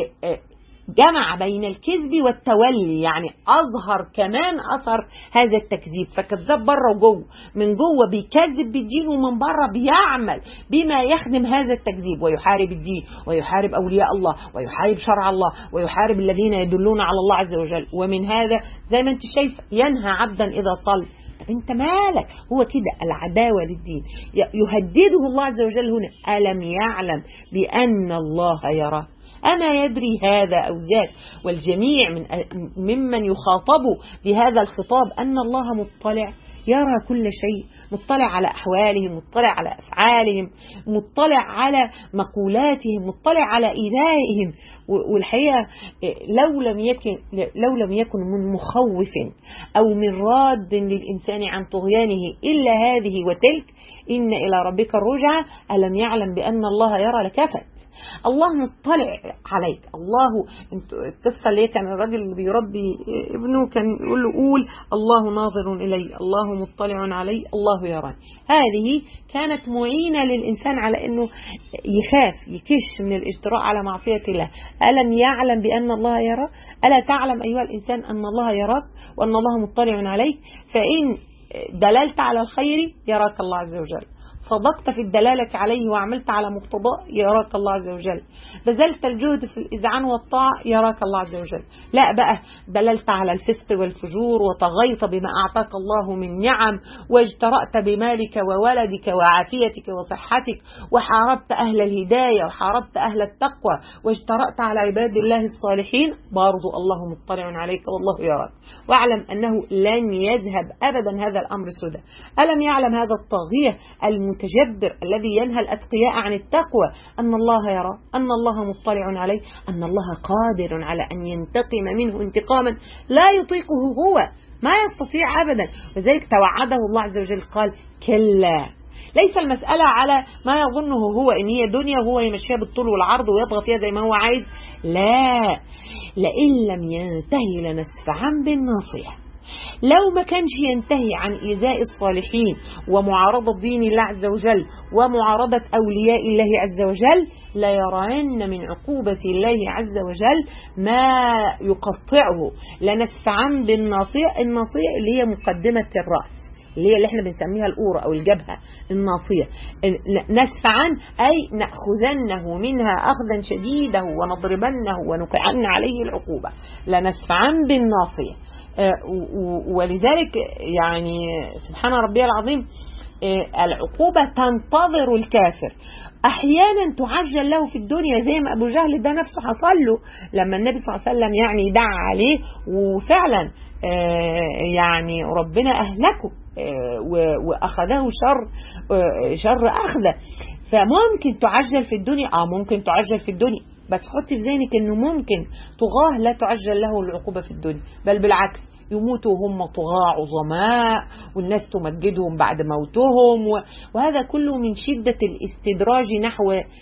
جمع بين الكذب والتولي يعني أظهر كمان أثر هذا التكذيب فكذاب بره وجوه من جوه بيكذب بالدين ومن بره بيعمل بما يخدم هذا التكذيب ويحارب الدين ويحارب أولياء الله ويحارب شرع الله ويحارب الذين يدلون على الله عز وجل ومن هذا زي ما انت شايف ينهى عبدا إذا صلى انت مالك هو كده العداوة للدين يهدده الله عز وجل هنا ألم يعلم بأن الله يراه أما يدري هذا أو ذاك والجميع من ممن يخاطبوا بهذا الخطاب أن الله مطلع يرى كل شيء مطلع على أحوالهم مطلع على أفعالهم مطلع على مقولاتهم مطلع على إيذائهم والحقيقة لو لم يكن لو لم يكن من مخوف أو من راد للإنسان عن طغيانه إلا هذه وتلك إن إلى ربك الرجعة ألم يعلم بأن الله يرى لكفت الله مطلع عليك الله القصة اللي كان الراجل اللي بيربي ابنه كان يقول له قول الله ناظر إلي الله مطلع علي الله يراني هذه كانت معينة للإنسان على أنه يخاف يكش من الاجتراء على معصية الله ألم يعلم بأن الله يرى ألا تعلم أيها الإنسان أن الله يراك وأن الله مطلع عليك فإن دللت على الخير يراك الله عز وجل صدقت في الدلالة عليه وعملت على مقتضاه يراك الله عز وجل بذلت الجهد في الإذعان والطاعة يراك الله عز وجل لا بقى دللت على الفسق والفجور وطغيت بما أعطاك الله من نعم واجترأت بمالك وولدك وعافيتك وصحتك وحاربت أهل الهداية وحاربت أهل التقوى واجترأت على عباد الله الصالحين برضو الله مطلع عليك والله يراك واعلم أنه لن يذهب أبدا هذا الأمر سدى ألم يعلم هذا الطاغية المتجبر الذي ينهى الأتقياء عن التقوى أن الله يرى أن الله مطلع عليه أن الله قادر على أن ينتقم منه انتقاما لا يطيقه هو ما يستطيع أبدا وذلك توعده الله عز وجل قال كلا ليس المسألة على ما يظنه هو إن هي دنيا وهو يمشيها بالطول والعرض ويضغط فيها زي ما هو عايز لا لئن لم ينتهي لنسفعا بالناصية لو ما كانش ينتهي عن إيذاء الصالحين ومعارضة دين الله عز وجل ومعارضة أولياء الله عز وجل ليرين من عقوبة الله عز وجل ما يقطعه لنسفعا بالناصية الناصية اللي هي مقدمة الرأس اللي هي اللي احنا بنسميها الأورة أو الجبهة الناصية نسفعا أي نأخذنه منها أخذا شديدا ونضربنه ونقعن عليه العقوبة لنسفعا بالناصية ولذلك يعني سبحان ربي العظيم العقوبة تنتظر الكافر احيانا تعجل له في الدنيا زي ما ابو جهل ده نفسه حصل له لما النبي صلى الله عليه وسلم يعني دعا عليه وفعلا يعني ربنا اهلكه واخذه شر شر اخذه فممكن تعجل في الدنيا اه ممكن تعجل في الدنيا بس حطي في ذهنك انه ممكن طغاه لا تعجل له العقوبه في الدنيا بل بالعكس يموتوا هم طغاة عظماء والناس تمجدهم بعد موتهم وهذا كله من شدة الاستدراج نحو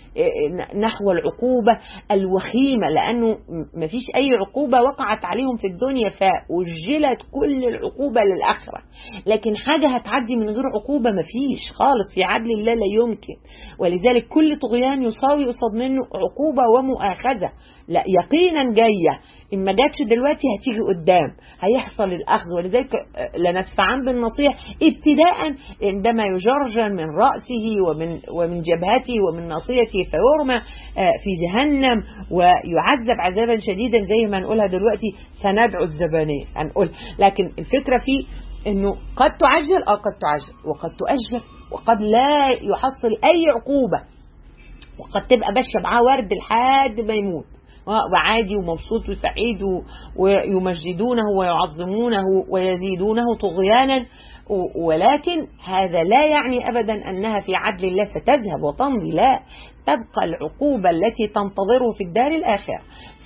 نحو العقوبة الوخيمة لأنه ما فيش أي عقوبة وقعت عليهم في الدنيا فأجلت كل العقوبة للآخرة لكن حاجة هتعدي من غير عقوبة ما فيش خالص في عدل الله لا يمكن ولذلك كل طغيان يساوي قصاد منه عقوبة ومؤاخذة لا يقينا جاية إن ما جاتش دلوقتي هتيجي قدام هيحصل الأخذ ولذلك لنسفعان بالنصيح ابتداء عندما يجرجر من رأسه ومن ومن جبهته ومن ناصيته فيرمى في جهنم ويعذب عذابا شديدا زي ما نقولها دلوقتي سندعو الزبانية هنقول لكن الفكرة فيه انه قد تعجل اه قد تعجل وقد تؤجل وقد لا يحصل اي عقوبة وقد تبقى باشا معاه ورد لحد ما يموت وعادي ومبسوط وسعيد ويمجدونه ويعظمونه ويزيدونه طغيانا ولكن هذا لا يعني أبدا أنها في عدل الله ستذهب وتمضي لا تبقى العقوبة التي تنتظره في الدار الآخرة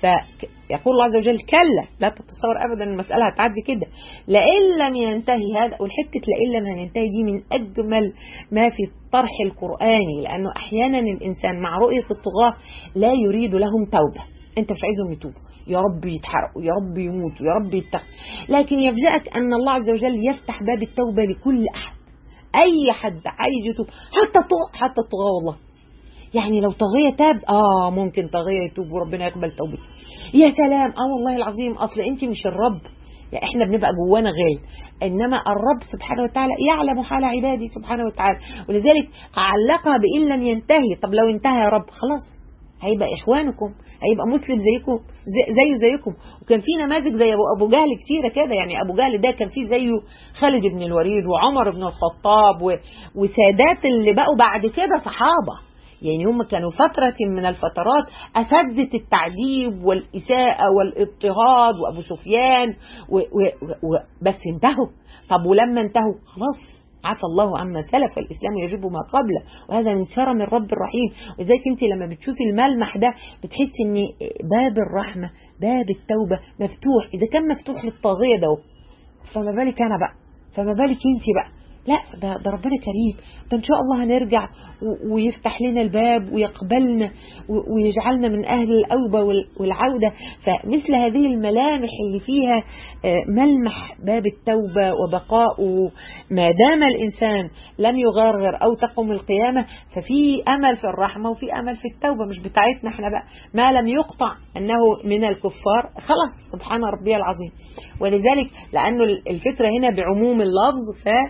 فيقول الله عز وجل كلا لا تتصور أبدا المسألة هتعدي كده لئن لم ينتهي هذا والحتة لئن لم ينتهي دي من أجمل ما في الطرح القرآني لأنه أحيانا الإنسان مع رؤية الطغاة لا يريد لهم توبة أنت مش عايزهم يتوبوا يا رب يتحرقوا يا رب يموتوا يا رب يتقوا لكن يفجأك أن الله عز وجل يفتح باب التوبة لكل أحد أي حد عايز يتوب حتى الطغاة حتى الطغاة والله يعني لو طاغية تاب اه ممكن طاغية يتوب وربنا يقبل توبته يا سلام اه والله العظيم اصل انت مش الرب يعني احنا بنبقى جوانا غير انما الرب سبحانه وتعالى يعلم حال عبادي سبحانه وتعالى ولذلك علقها بان لم ينتهي طب لو انتهى يا رب خلاص هيبقى اخوانكم هيبقى مسلم زيكم زي زيه زيكم وكان في نماذج زي ابو جهل كتيره كده يعني ابو جهل ده كان في زيه خالد بن الوليد وعمر بن الخطاب وسادات اللي بقوا بعد كده صحابه يعني هم كانوا فترة من الفترات أساتذة التعذيب والإساءة والاضطهاد وأبو سفيان و و و بس انتهوا طب ولما انتهوا خلاص عفى الله عما سلف والإسلام يجب ما قبله وهذا من كرم الرب الرحيم وذلك انت لما بتشوفي الملمح ده بتحسي ان باب الرحمة باب التوبة مفتوح إذا كان مفتوح للطاغية ده فما بالك أنا بقى فما بالك انت بقى لا ده, ده ربنا كريم ده ان شاء الله هنرجع ويفتح لنا الباب ويقبلنا ويجعلنا من اهل الاوبه والعوده فمثل هذه الملامح اللي فيها ملمح باب التوبه وبقاؤه ما دام الانسان لم يغرغر او تقم القيامه ففي امل في الرحمه وفي امل في التوبه مش بتاعتنا احنا بقى ما لم يقطع انه من الكفار خلاص سبحان ربي العظيم ولذلك لانه الفكره هنا بعموم اللفظ فجاء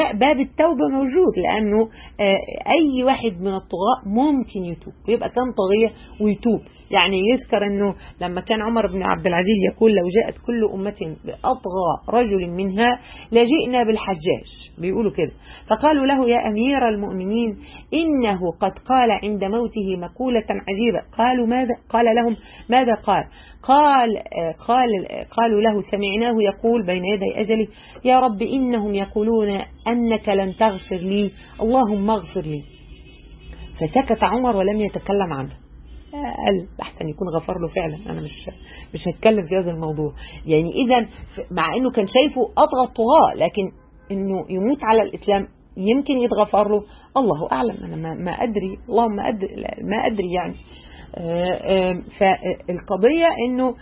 باب التوبة موجود لأنه أي واحد من الطغاة ممكن يتوب ويبقى كان طاغية ويتوب يعني يذكر أنه لما كان عمر بن عبد العزيز يقول لو جاءت كل أمة بأطغى رجل منها لجئنا بالحجاج بيقولوا كده فقالوا له يا أمير المؤمنين إنه قد قال عند موته مقولة عجيبة قالوا ماذا قال لهم ماذا قال قال قال قالوا له سمعناه يقول بين يدي أجله يا رب إنهم يقولون أنك لن تغفر لي اللهم اغفر لي فسكت عمر ولم يتكلم عنه قال احسن يكون غفر له فعلا انا مش مش هتكلم في هذا الموضوع يعني اذا مع انه كان شايفه اطغى الطغاه لكن انه يموت على الاسلام يمكن يتغفر له الله اعلم انا ما, ما ادري اللهم ادري ما ادري يعني فالقضيه انه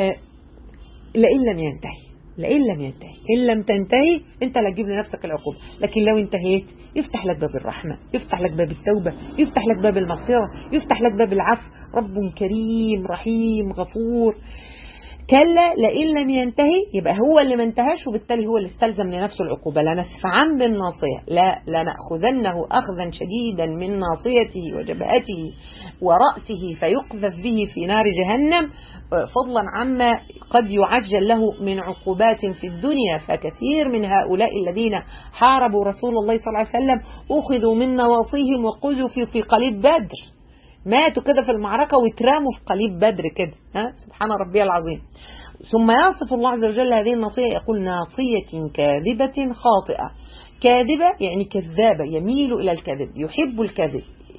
لئن لم ينتهي لئن لم ينتهي إن لم تنتهي أنت لا تجيب لنفسك العقوبة لكن لو انتهيت يفتح لك باب الرحمة يفتح لك باب التوبة يفتح لك باب المغفرة يفتح لك باب العفو رب كريم رحيم غفور كلا لئن لم ينتهي يبقى هو اللي ما انتهاش وبالتالي هو اللي استلزم لنفسه العقوبة لنسفعن بالناصية لا لنأخذنه أخذا شديدا من ناصيته وجبهته ورأسه فيقذف به في نار جهنم فضلا عما قد يعجل له من عقوبات في الدنيا فكثير من هؤلاء الذين حاربوا رسول الله صلى الله عليه وسلم أخذوا من نواصيهم وقذفوا في قليب بدر ماتوا كده في المعركة واترموا في قليب بدر كده ها سبحان ربي العظيم ثم يصف الله عز وجل هذه الناصية يقول ناصية كاذبة خاطئة كاذبة يعني كذابة يميل إلى الكذب يحب الكذب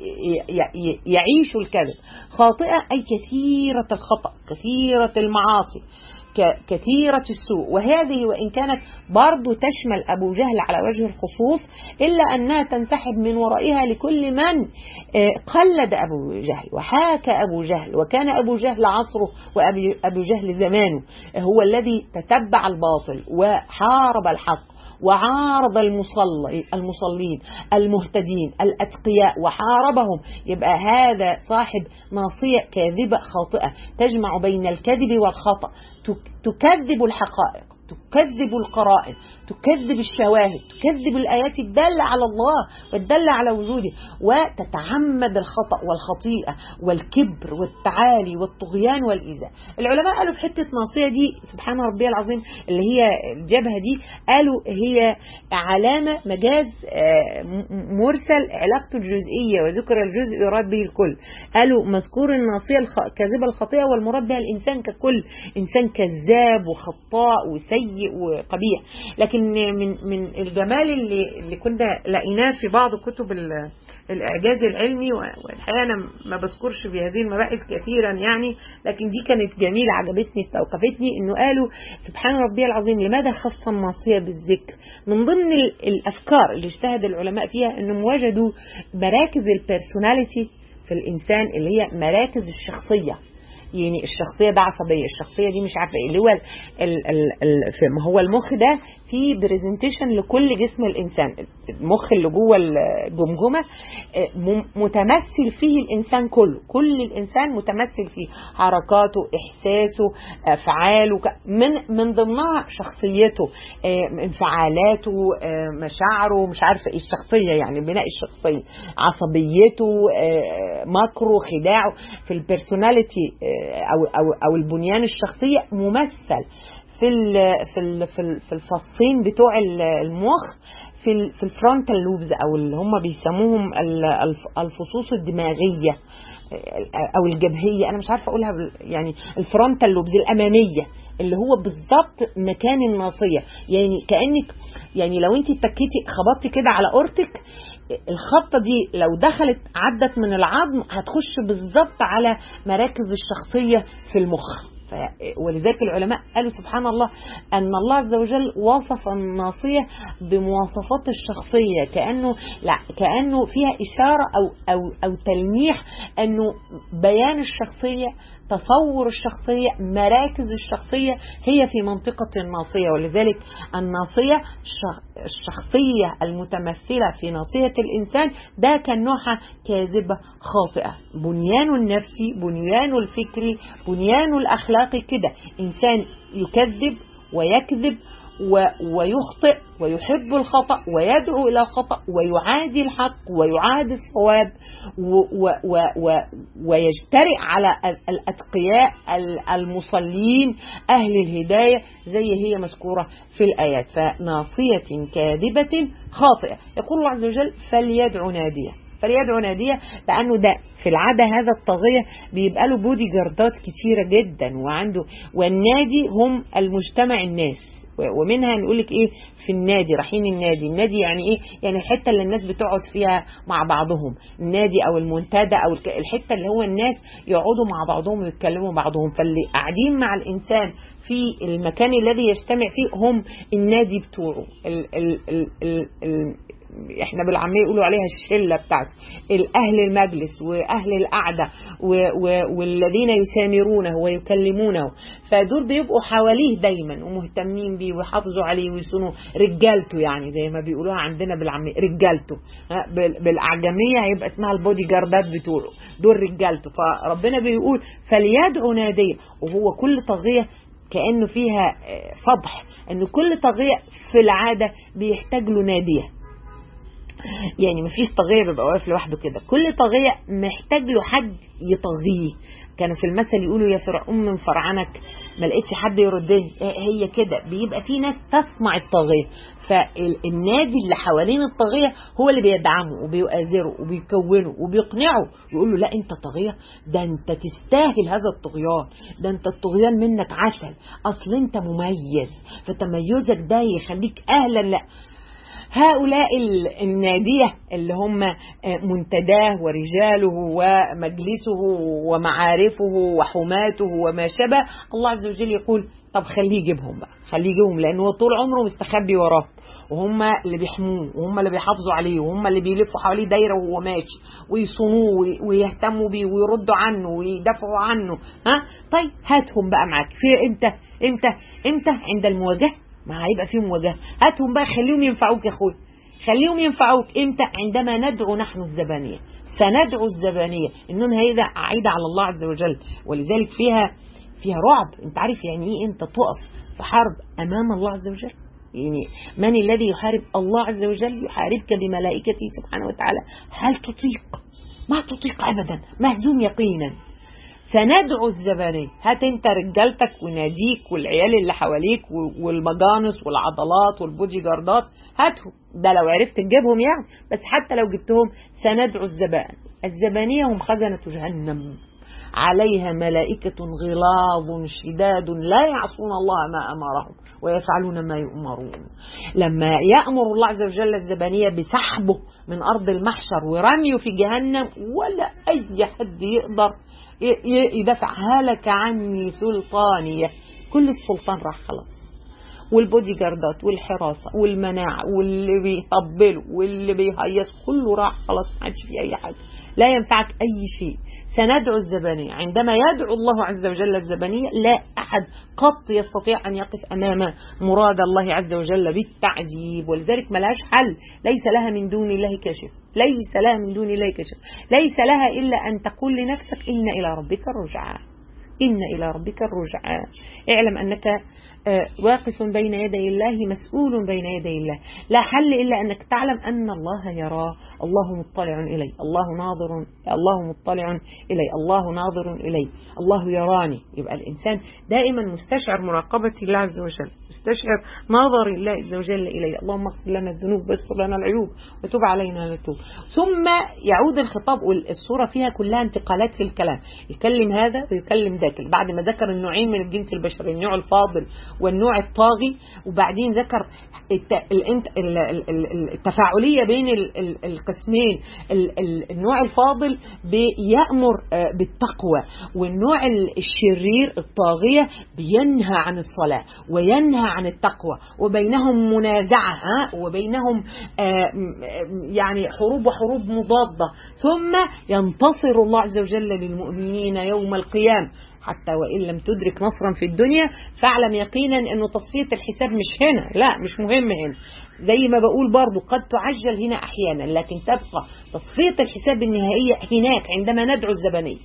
يعيش الكذب خاطئة أي كثيرة الخطأ كثيرة المعاصي كثيرة السوء وهذه وإن كانت برضو تشمل أبو جهل على وجه الخصوص إلا أنها تنسحب من ورائها لكل من قلد أبو جهل وحاك أبو جهل وكان أبو جهل عصره وأبو جهل زمانه هو الذي تتبع الباطل وحارب الحق وعارض المصلي المصلين المهتدين الأتقياء وحاربهم يبقى هذا صاحب ناصية كاذبة خاطئة تجمع بين الكذب والخطأ تكذب الحقائق تكذب القرائن تكذب الشواهد تكذب الآيات الدالة على الله والدالة على وجوده وتتعمد الخطأ والخطيئة والكبر والتعالي والطغيان والإيذاء العلماء قالوا في حتة ناصية دي سبحان ربي العظيم اللي هي الجبهة دي قالوا هي علامة مجاز مرسل علاقته الجزئية وذكر الجزء يراد به الكل قالوا مذكور الناصية الكاذبة الخطيئة والمراد بها الإنسان ككل إنسان كذاب وخطاء وسيء سيء وقبيح لكن من من الجمال اللي اللي كنا لقيناه في بعض كتب الاعجاز العلمي والحقيقه انا ما بذكرش في هذه المباحث كثيرا يعني لكن دي كانت جميله عجبتني استوقفتني انه قالوا سبحان ربي العظيم لماذا خص الناصيه بالذكر من ضمن الافكار اللي اجتهد العلماء فيها انهم وجدوا مراكز البيرسوناليتي في الانسان اللي هي مراكز الشخصيه يعني الشخصيه ده عصبيه الشخصيه دي مش عارفه ايه اللي هو ال ال ال ما هو المخ ده فيه برزنتيشن لكل جسم الانسان المخ اللي جوه الجمجمه متمثل فيه الانسان كله كل الانسان متمثل فيه حركاته احساسه افعاله من من ضمنها شخصيته انفعالاته مشاعره مش عارفه ايه الشخصيه يعني بناء الشخصيه عصبيته مكره خداعه في البيرسوناليتي او او او البنيان الشخصيه ممثل في ال في ال في, ال في الفصين بتوع المخ في ال في الفرونتال لوبز او اللي هم بيسموهم الفصوص الدماغيه او الجبهيه انا مش عارفه اقولها يعني الفرونتال لوبز الاماميه اللي هو بالظبط مكان الناصيه يعني كانك يعني لو انت اتكيتي خبطتي كده على اورتك الخطة دي لو دخلت عدت من العظم هتخش بالظبط على مراكز الشخصية في المخ ولذلك العلماء قالوا سبحان الله أن الله عز وجل وصف الناصية بمواصفات الشخصية كأنه لا كأنه فيها إشارة أو أو أو تلميح أنه بيان الشخصية تصور الشخصية مراكز الشخصية هي في منطقة الناصية ولذلك الناصية الشخصية المتمثلة في ناصية الإنسان ده كان نوعها كاذبة خاطئة بنيان النفسي بنيان الفكري بنيان الأخلاقي كده إنسان يكذب ويكذب ويخطئ ويحب الخطأ ويدعو إلى خطأ ويعادي الحق ويعادي الصواب ويجترئ على الأتقياء المصلين أهل الهداية زي هي مذكورة في الآيات فناصية كاذبة خاطئة يقول الله عز وجل فليدعو ناديه فليدعو ناديه لانه ده في العاده هذا الطاغيه بيبقى له بودي جاردات كتيره جدا وعنده والنادي هم المجتمع الناس ومنها نقول لك ايه في النادي رايحين النادي النادي يعني ايه يعني الحته اللي الناس بتقعد فيها مع بعضهم النادي او المنتدى او الحته اللي هو الناس يقعدوا مع بعضهم ويتكلموا بعضهم فاللي قاعدين مع الانسان في المكان الذي يجتمع فيه هم النادي بتوعه ال ال ال ال ال احنا بالعاميه يقولوا عليها الشله بتاعته الاهل المجلس واهل القعده والذين يسامرونه ويكلمونه فدول بيبقوا حواليه دايما ومهتمين بيه ويحافظوا عليه ويصونوا رجالته يعني زي ما بيقولوها عندنا بالعاميه رجالته بالاعجميه هيبقى اسمها البودي جاردات بتوعه دول رجالته فربنا بيقول فليدعو ناديه وهو كل طاغيه كانه فيها فضح ان كل طاغيه في العاده بيحتاج له ناديه يعني مفيش طاغية بيبقى واقف لوحده كده كل طاغية محتاج له حد يطغيه كانوا في المثل يقولوا يا فرعون من فرعنك ما لقيتش حد يردني هي كده بيبقى في ناس تصنع الطاغية فالنادي اللي حوالين الطاغية هو اللي بيدعمه وبيؤازره وبيكونه وبيقنعه يقول له لا انت طاغية ده انت تستاهل هذا الطغيان ده انت الطغيان منك عسل اصل انت مميز فتميزك ده يخليك اهلا لا هؤلاء النادية اللي هم منتداه ورجاله ومجلسه ومعارفه وحماته وما شابه الله عز وجل يقول طب خليه يجيبهم بقى خليه يجيبهم لأنه هو طول عمره مستخبي وراه وهم اللي بيحموه وهم اللي بيحافظوا عليه وهم اللي بيلفوا حواليه دايرة وهو ماشي ويصونوه ويهتموا بيه ويردوا عنه ويدافعوا عنه ها طيب هاتهم بقى معاك في امتى امتى امتى عند المواجهه ما هيبقى فيهم مواجهه هاتهم بقى خليهم ينفعوك يا اخويا خليهم ينفعوك امتى عندما ندعو نحن الزبانيه سندعو الزبانيه النون هيدا عايده على الله عز وجل ولذلك فيها فيها رعب انت عارف يعني ايه انت تقف في حرب امام الله عز وجل يعني من الذي يحارب الله عز وجل يحاربك بملائكته سبحانه وتعالى هل تطيق ما تطيق ابدا مهزوم يقينا سندعو الزبانية هات انت رجالتك وناديك والعيال اللي حواليك والمجانس والعضلات والبودي جاردات هاتهم ده لو عرفت تجيبهم يعني بس حتى لو جبتهم سندعو الزبائن الزبانية هم خزنة جهنم عليها ملائكة غلاظ شداد لا يعصون الله ما أمرهم ويفعلون ما يؤمرون لما يأمر الله عز وجل الزبانية بسحبه من أرض المحشر ورميه في جهنم ولا أي حد يقدر يدافع هلك عني سلطانية كل السلطان راح خلاص والبودي جاردات والحراسة والمناعة واللي بيطبلوا واللي بيهيص كله راح خلاص ما عادش فيه أي حاجة لا ينفعك أي شيء سندعو الزبانية عندما يدعو الله عز وجل الزبانية لا أحد قط يستطيع أن يقف أمام مراد الله عز وجل بالتعذيب ولذلك ملهاش حل ليس لها من دون الله كاشف ليس لها من دون الله كاشف ليس لها إلا أن تقول لنفسك إن إلى ربك الرجعى إن إلى ربك الرجعى اعلم أنك واقف بين يدي الله مسؤول بين يدي الله لا حل إلا أنك تعلم أن الله يرى الله مطلع إلي الله ناظر الله مطلع إلي الله ناظر إلي الله يراني يبقى الإنسان دائما مستشعر مراقبة الله عز وجل مستشعر ناظر الله عز وجل إلي اللهم اغفر لنا الذنوب واستر لنا العيوب وتب علينا نتوب ثم يعود الخطاب والصورة فيها كلها انتقالات في الكلام يكلم هذا ويكلم ذاك بعد ما ذكر النوعين من الجنس البشري النوع الفاضل والنوع الطاغي وبعدين ذكر التفاعلية بين القسمين النوع الفاضل بيأمر بالتقوى والنوع الشرير الطاغية بينهى عن الصلاة وينهى عن التقوى وبينهم منازعة وبينهم يعني حروب وحروب مضادة ثم ينتصر الله عز وجل للمؤمنين يوم القيامة حتى وإن لم تدرك نصرا في الدنيا فاعلم يقينا أنه تصفية الحساب مش هنا لا مش مهم هنا زي ما بقول برضو قد تعجل هنا أحيانا لكن تبقى تصفية الحساب النهائية هناك عندما ندعو الزبانية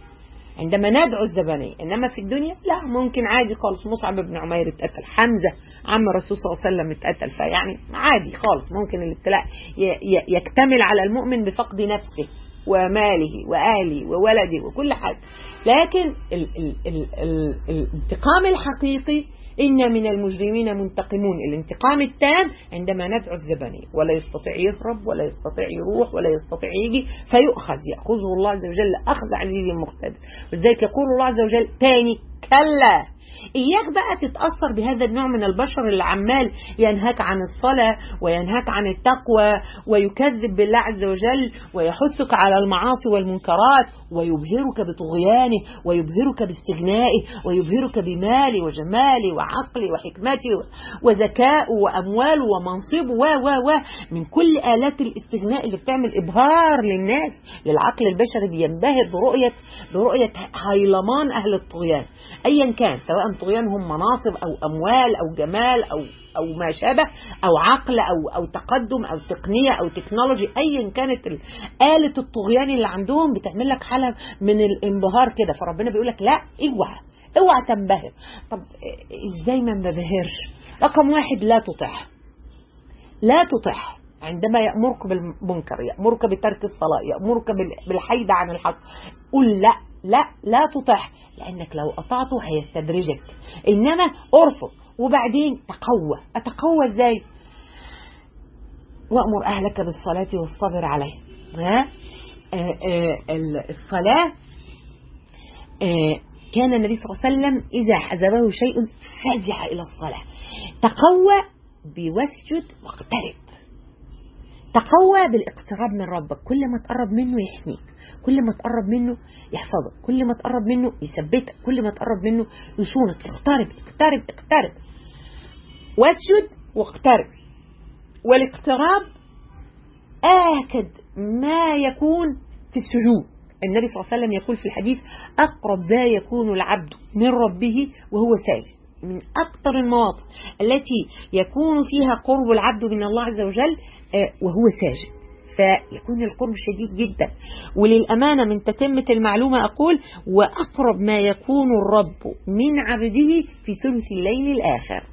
عندما ندعو الزبانية إنما في الدنيا لا ممكن عادي خالص مصعب بن عمير اتقتل حمزة عم الرسول صلى الله عليه وسلم اتقتل فيعني عادي خالص ممكن الابتلاء يكتمل على المؤمن بفقد نفسه وماله وأهله وولده وكل حاجة لكن ال ال ال ال الانتقام الحقيقي إن من المجرمين منتقمون الانتقام التام عندما ندعو الزبانية ولا يستطيع يهرب ولا يستطيع يروح ولا يستطيع يجي فيؤخذ يأخذه الله عز وجل أخذ عزيز مقتدر ولذلك يقول الله عز وجل تاني كلا إياك بقى تتأثر بهذا النوع من البشر اللي عمال ينهاك عن الصلاة وينهاك عن التقوى ويكذب بالله عز وجل ويحثك على المعاصي والمنكرات ويبهرك بطغيانه ويبهرك باستغنائه ويبهرك بماله وجماله وعقله وحكمته وذكائه وأمواله ومنصبه و و و من كل آلات الاستغناء اللي بتعمل إبهار للناس للعقل البشري بينبهر برؤية برؤية هيلمان أهل الطغيان أيا كان سواء طغيانهم مناصب أو أموال أو جمال أو أو ما شابه أو عقل أو أو تقدم أو تقنية أو تكنولوجي أيا كانت آلة الطغيان اللي عندهم بتعمل لك حالة من الانبهار كده فربنا بيقول لك لا اوعى اوعى تنبهر طب ازاي ما انبهرش رقم واحد لا تطيع لا تطيع عندما يأمرك بالمنكر يأمرك بترك الصلاة يأمرك بالحيد عن الحق قل لا لا لا تطيع لأنك لو قطعته هيستدرجك إنما أرفض وبعدين تقوى أتقوى إزاي وأمر أهلك بالصلاة والصبر عليه ها آآ آآ الصلاة آآ كان النبي صلى الله عليه وسلم إذا حزبه شيء فزع إلى الصلاة تقوى بوسجد واقترب تقوى بالاقتراب من ربك كل ما تقرب منه يحميك كل ما تقرب منه يحفظك كل ما تقرب منه يثبتك كل ما تقرب منه يصونك اقترب اقترب اقترب واسجد واقترب والاقتراب آكد ما يكون في السجود النبي صلى الله عليه وسلم يقول في الحديث أقرب ما يكون العبد من ربه وهو ساجد من أكثر المواطن التي يكون فيها قرب العبد من الله عز وجل وهو ساجد فيكون القرب شديد جدا وللأمانة من تتمة المعلومة أقول وأقرب ما يكون الرب من عبده في ثلث الليل الآخر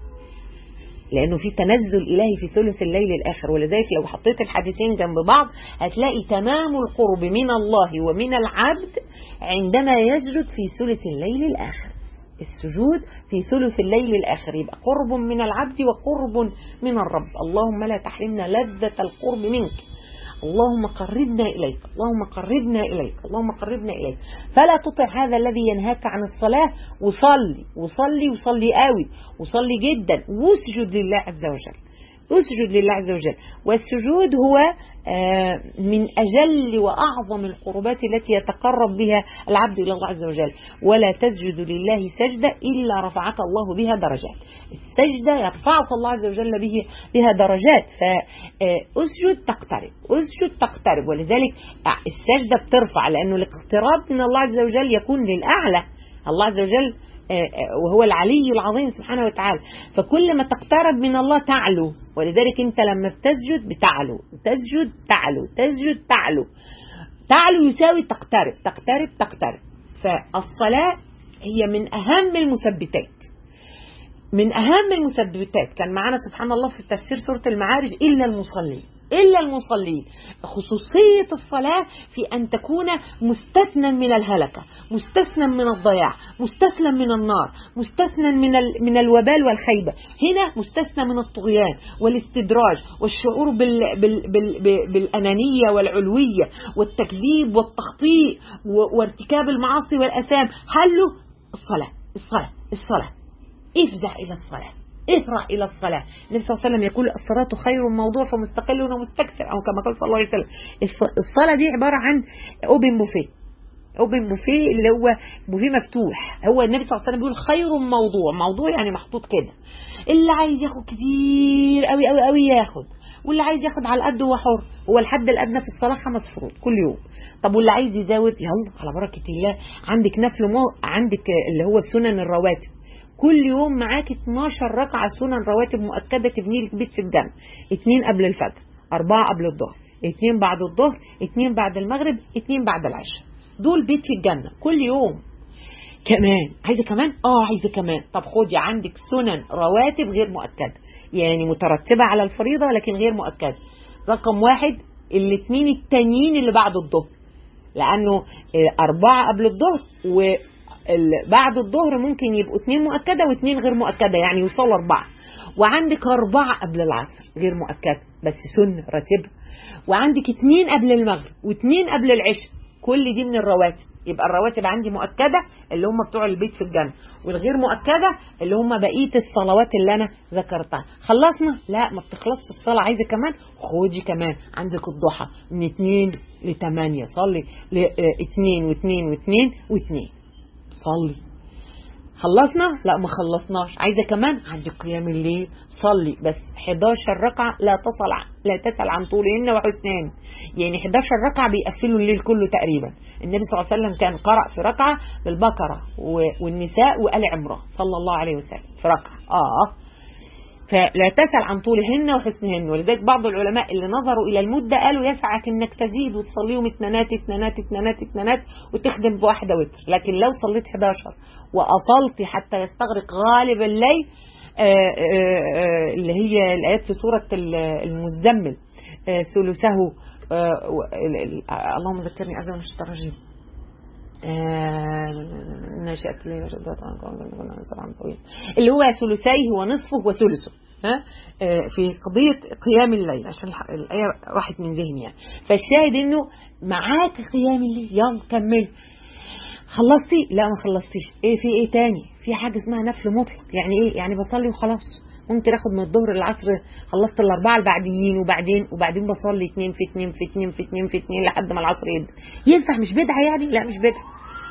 لأنه في تنزل إلهي في ثلث الليل الآخر ولذلك لو حطيت الحديثين جنب بعض هتلاقي تمام القرب من الله ومن العبد عندما يسجد في ثلث الليل الآخر السجود في ثلث الليل الآخر يبقى قرب من العبد وقرب من الرب اللهم لا تحرمنا لذة القرب منك اللهم قربنا إليك اللهم قربنا إليك اللهم قربنا إليك فلا تطع هذا الذي ينهاك عن الصلاة وصلي وصلي وصلي قوي وصلي جدا واسجد لله عز وجل اسجد لله عز وجل والسجود هو من أجل وأعظم القربات التي يتقرب بها العبد إلى الله عز وجل ولا تسجد لله سجدة إلا رفعك الله بها درجات السجدة يرفعك الله عز وجل به بها درجات فأسجد تقترب أسجد تقترب ولذلك السجدة بترفع لأنه الاقتراب من الله عز وجل يكون للأعلى الله عز وجل وهو العلي العظيم سبحانه وتعالى فكل ما تقترب من الله تعلو ولذلك انت لما بتسجد بتعلو تسجد تعلو تسجد تعلو تعلو يساوي تقترب تقترب تقترب فالصلاة هي من أهم المثبتات من أهم المثبتات كان معنا سبحان الله في تفسير سورة المعارج إلا المصلين إلا المصلين خصوصية الصلاة في أن تكون مستثنى من الهلكة مستثنى من الضياع مستثنى من النار مستثنى من, ال... من الوبال والخيبة هنا مستثنى من الطغيان والاستدراج والشعور بال... بال... بال... بال... بالأنانية والعلوية والتكذيب والتخطيء و... وارتكاب المعاصي والأثام حله الصلاة الصلاة الصلاة افزع إلى الصلاة اسرع الى الصلاه النبي صلى الله عليه وسلم يقول الصلاه خير موضوع فمستقل ومستكثر او كما قال صلى الله عليه وسلم الصلاه دي عباره عن اوبن بوفيه اوبن بوفيه اللي هو بوفيه مفتوح هو النبي صلى الله عليه وسلم بيقول خير موضوع موضوع يعني محطوط كده اللي عايز ياخد كتير قوي قوي قوي ياخد واللي عايز ياخد على قده هو حر هو الحد الادنى في الصلاه خمس فروض كل يوم طب واللي عايز يزود يلا على بركه الله عندك نفل مو عندك اللي هو السنن الرواتب كل يوم معاك 12 ركعة سنن رواتب مؤكدة تبني لك بيت في الجنة اتنين قبل الفجر أربعة قبل الظهر اتنين بعد الظهر اتنين بعد المغرب اتنين بعد العشاء دول بيت في الجنة كل يوم كمان عايزه كمان اه عايزه كمان طب خدي عندك سنن رواتب غير مؤكده يعني مترتبه على الفريضه لكن غير مؤكده رقم واحد الاثنين التانيين اللي بعد الظهر لانه اربعه قبل الظهر وبعد الظهر ممكن يبقوا اثنين مؤكده واثنين غير مؤكده يعني يوصلوا اربعه وعندك اربعه قبل العصر غير مؤكده بس سنه راتبه وعندك اثنين قبل المغرب واثنين قبل العشاء كل دي من الرواتب يبقى الرواتب عندي مؤكدة اللي هم بتوع البيت في الجنة والغير مؤكدة اللي هم بقية الصلوات اللي أنا ذكرتها خلصنا لا ما بتخلصش الصلاة عايزة كمان خدي كمان عندك الضحى من 2 ل 8 صلي ل 2 و2 و2 و2 صلي خلصنا لا ما خلصناش عايزه كمان عندك قيام الليل صلي بس 11 ركعه لا تصل لا تسال عن طولهن وحسنهن يعني 11 ركعه بيقفلوا الليل كله تقريبا النبي صلى الله عليه وسلم كان قرأ في ركعه بالبقره والنساء وآل عمران صلى الله عليه وسلم في ركعه اه فلا تسأل عن طولهن وحسنهن ولذلك بعض العلماء اللي نظروا إلى المدة قالوا يسعك إنك تزيد وتصليهم اتنانات اتنانات اتنانات اتنانات وتخدم بواحدة وتر لكن لو صليت 11 وأطلت حتى يستغرق غالب الليل آآ آآ اللي هي الآيات في سورة المزمل ثلثه اللهم ذكرني أجل من الشيطان الرجيم نشأت الليل اللي هو ثلثيه ونصفه وثلثه ها في قضية قيام الليل عشان الآية راحت من ذهني يعني فالشاهد انه معاك قيام الليل يلا كمل خلصتي لا ما خلصتيش ايه في ايه تاني في حاجة اسمها نفل مطلق يعني ايه يعني بصلي وخلاص ممكن اخد من الظهر للعصر خلصت الاربعه البعديين وبعدين وبعدين بصلي اتنين في اتنين في اتنين في اتنين في اتنين لحد ما العصر يبدا ينفع مش بدعه يعني لا مش بدعه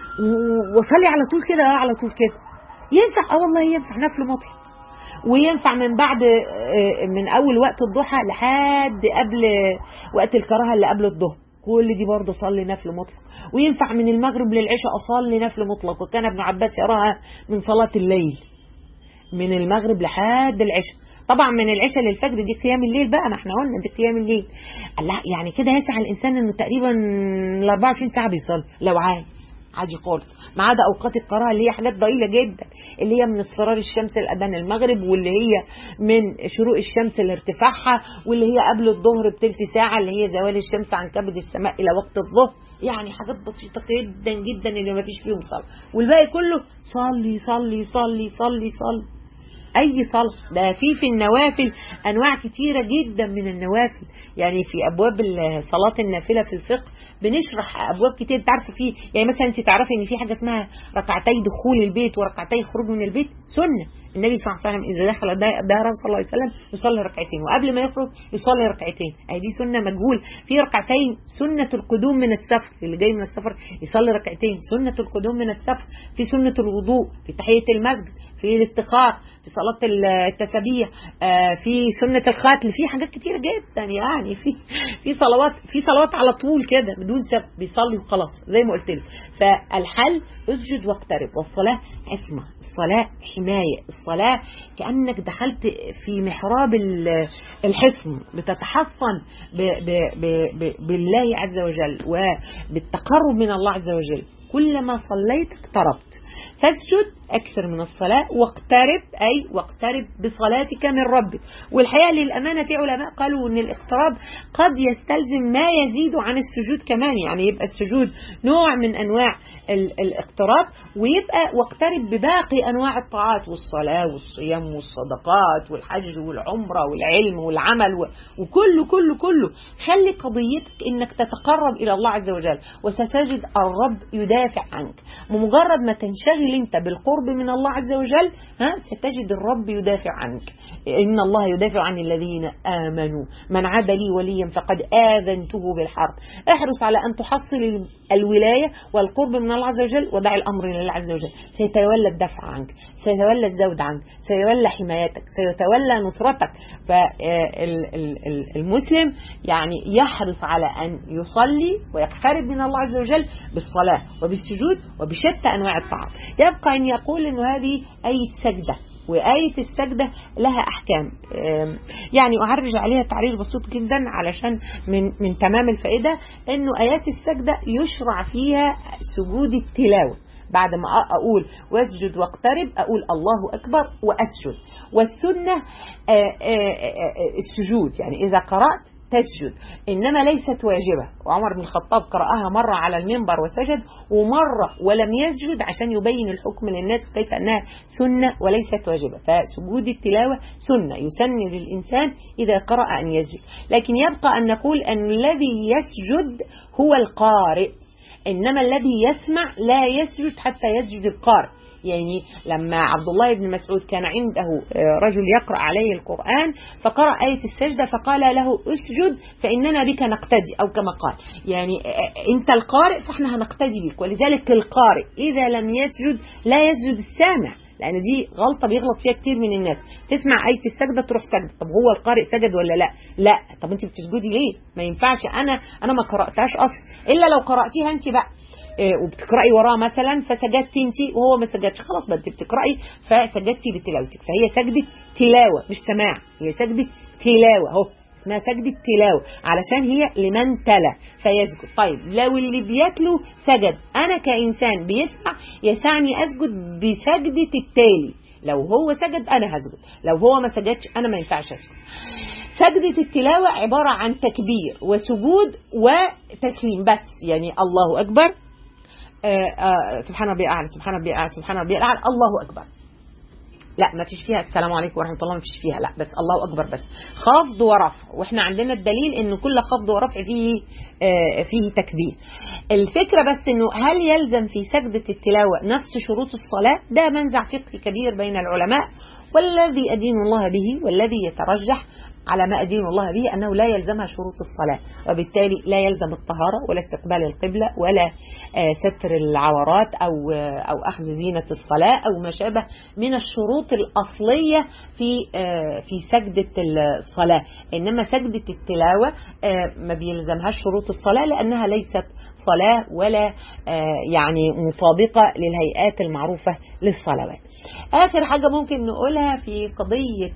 واصلي على طول كده اه على طول كده ينفع اه والله ينفع نفل مطلق وينفع من بعد من اول وقت الضحى لحد قبل وقت الكراهه اللي قبل الظهر كل دي برضه صلي نفل مطلق وينفع من المغرب للعشاء اصلي نفل مطلق وكان ابن عباس يراها من صلاه الليل من المغرب لحد العشاء طبعا من العشاء للفجر دي قيام الليل بقى ما احنا قلنا دي قيام الليل لا يعني كده يسعى الانسان انه تقريبا ال 24 ساعه بيصلي لو عايز عادي خالص ما عدا اوقات القراءه اللي هي حاجات ضئيله جدا اللي هي من اصفرار الشمس لاذان المغرب واللي هي من شروق الشمس لارتفاعها واللي هي قبل الظهر بتلت ساعه اللي هي زوال الشمس عن كبد السماء الى وقت الظهر يعني حاجات بسيطه جدا جدا اللي ما فيش فيهم صلاه والباقي كله صلي صلي صلي صلي صلي اي صلاه ده في في النوافل انواع كتيره جدا من النوافل يعني في ابواب صلاه النافله في الفقه بنشرح ابواب كتير تعرفي فيه يعني مثلا انت تعرفي ان في حاجه اسمها ركعتي دخول البيت وركعتي خروج من البيت سنه النبي صلى الله عليه وسلم اذا دخل دار صلى الله عليه وسلم يصلي ركعتين وقبل ما يخرج يصلي ركعتين اي دي سنه مجهول في ركعتين سنه القدوم من السفر اللي جاي من السفر يصلي ركعتين سنه القدوم من السفر في سنه الوضوء في تحيه المسجد في الاستخار في صلاه التسبيح في سنه الختم في حاجات كتيره جدا يعني في في صلوات في صلوات على طول كده بدون سبب بيصلي وخلاص زي ما قلت لك فالحل اسجد واقترب والصلاه عصمه الصلاه حمايه الصلاه كانك دخلت في محراب الحصن بتتحصن ب ب ب بالله عز وجل وبالتقرب من الله عز وجل كلما صليت اقتربت فاسجد أكثر من الصلاة واقترب أي واقترب بصلاتك من ربك والحقيقة للأمانة في علماء قالوا أن الاقتراب قد يستلزم ما يزيد عن السجود كمان يعني يبقى السجود نوع من أنواع الاقتراب ويبقى واقترب بباقي أنواع الطاعات والصلاة والصيام والصدقات والحج والعمرة والعلم والعمل وكله كله كله خلي قضيتك أنك تتقرب إلى الله عز وجل وستجد الرب يدافع عنك بمجرد ما تنشغل أنت بالقرب القرب من الله عز وجل ها ستجد الرب يدافع عنك إن الله يدافع عن الذين آمنوا من عاد لي وليا فقد آذنته بالحرب احرص على أن تحصل الولاية والقرب من الله عز وجل ودع الأمر لله عز وجل سيتولى الدفع عنك سيتولى الزود عنك سيتولى حمايتك سيتولى نصرتك فالمسلم يعني يحرص على أن يصلي ويقترب من الله عز وجل بالصلاة وبالسجود وبشتى أنواع الطاعات يبقى أن يقول أنه هذه أي سجدة وآية السجدة لها أحكام يعني أعرج عليها تعريج بسيط جدا علشان من, من تمام الفائدة أنه آيات السجدة يشرع فيها سجود التلاوة بعد ما اقول واسجد واقترب اقول الله اكبر واسجد والسنه آآ آآ السجود يعني اذا قرات تسجد إنما ليست واجبة وعمر بن الخطاب قرأها مرة على المنبر وسجد ومرة ولم يسجد عشان يبين الحكم للناس كيف أنها سنة وليست واجبة فسجود التلاوة سنة يسن للإنسان إذا قرأ أن يسجد لكن يبقى أن نقول أن الذي يسجد هو القارئ إنما الذي يسمع لا يسجد حتى يسجد القارئ يعني لما عبد الله بن مسعود كان عنده رجل يقرأ عليه القرآن فقرأ آية السجدة فقال له اسجد فإننا بك نقتدي أو كما قال يعني أنت القارئ فإحنا هنقتدي بك ولذلك القارئ إذا لم يسجد لا يسجد السامع لان دي غلطه بيغلط فيها كتير من الناس تسمع ايه السجده تروح سجد طب هو القارئ سجد ولا لا لا طب انت بتسجدي ليه ما ينفعش انا انا ما قراتهاش اصلا الا لو قراتيها انت بقى وبتقراي وراه مثلا فسجدتي انت وهو ما سجدش خلاص بقى انت بتقراي فسجدتي لتلاوتك فهي سجده تلاوه مش سماع هي سجده تلاوه اهو اسمها سجدة تلاوة علشان هي لمن تلا فيسجد طيب لو اللي بيتلو سجد أنا كإنسان بيسمع يسعني أسجد بسجدة التالي لو هو سجد أنا هسجد لو هو ما سجدش أنا ما ينفعش أسجد سجدة التلاوة عبارة عن تكبير وسجود وتسليم بس يعني الله أكبر آآ آآ سبحان ربي الاعلى سبحان ربي الاعلى سبحان ربي الاعلى الله اكبر لا ما فيش فيها السلام عليكم ورحمه الله ما فيش فيها لا بس الله اكبر بس خفض ورفع واحنا عندنا الدليل ان كل خفض ورفع فيه فيه تكبير الفكره بس انه هل يلزم في سجده التلاوه نفس شروط الصلاه ده منزع فقهي كبير بين العلماء والذي أدين الله به والذي يترجح على ما أدين الله به أنه لا يلزمها شروط الصلاة وبالتالي لا يلزم الطهارة ولا استقبال القبلة ولا ستر العورات أو أو أخذ زينة الصلاة أو ما شابه من الشروط الأصلية في في سجدة الصلاة إنما سجدة التلاوة ما بيلزمهاش شروط الصلاة لأنها ليست صلاة ولا يعني مطابقة للهيئات المعروفة للصلوات آخر حاجة ممكن نقولها في قضية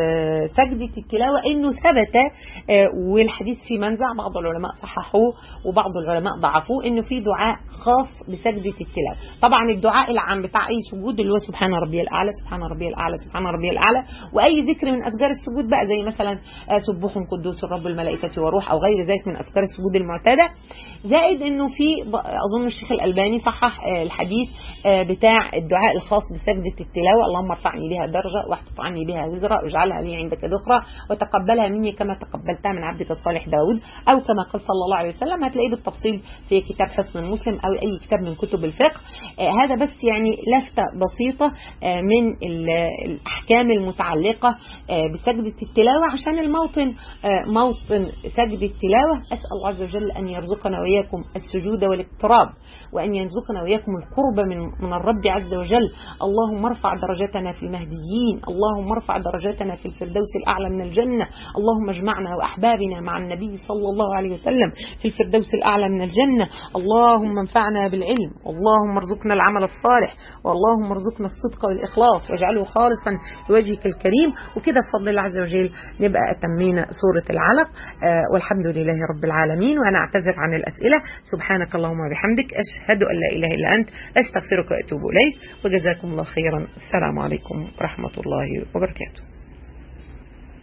سجدة التلاوة إنه ثبت والحديث في منزع بعض العلماء صححوه وبعض العلماء ضعفوه إنه في دعاء خاص بسجدة التلاوة طبعا الدعاء العام بتاع أي سجود اللي هو سبحان ربي الأعلى سبحان ربي الأعلى سبحان ربي الأعلى وأي ذكر من أذكار السجود بقى زي مثلا سبوح قدوس رب الملائكة وروح أو غير ذلك من أذكار السجود المعتادة زائد إنه في أظن الشيخ الألباني صحح الحديث بتاع الدعاء الخاص بسجدة التلاوة اللهم ارفعني بها درجة واحفظ عني بها وزرا واجعلها لي عندك ذخرى وتقبلها مني كما تقبلتها من عبدك الصالح داود أو كما قال صلى الله عليه وسلم هتلاقيه بالتفصيل في كتاب حسن المسلم أو أي كتاب من كتب الفقه هذا بس يعني لفتة بسيطة من الأحكام المتعلقة بسجدة التلاوة عشان الموطن موطن سجد التلاوة أسأل الله عز وجل أن يرزقنا وإياكم السجود والاقتراب وأن يرزقنا وإياكم القرب من من الرب عز وجل اللهم ارفع درجتنا في المهديين اللهم ارفع درجتنا في الفردوس الأعلى من الجنة اللهم اجمعنا وأحبابنا مع النبي صلى الله عليه وسلم في الفردوس الأعلى من الجنة اللهم انفعنا بالعلم اللهم ارزقنا العمل الصالح واللهم ارزقنا الصدق والإخلاص واجعله خالصا لوجهك الكريم وكده بفضل الله عز وجل نبقى أتمينا سورة العلق آه والحمد لله رب العالمين وأنا أعتذر عن الأسئلة سبحانك اللهم وبحمدك أشهد أن لا إله إلا أنت أستغفرك وأتوب إليك وجزاكم الله خيرا السلام عليكم ورحمة الله وبركاته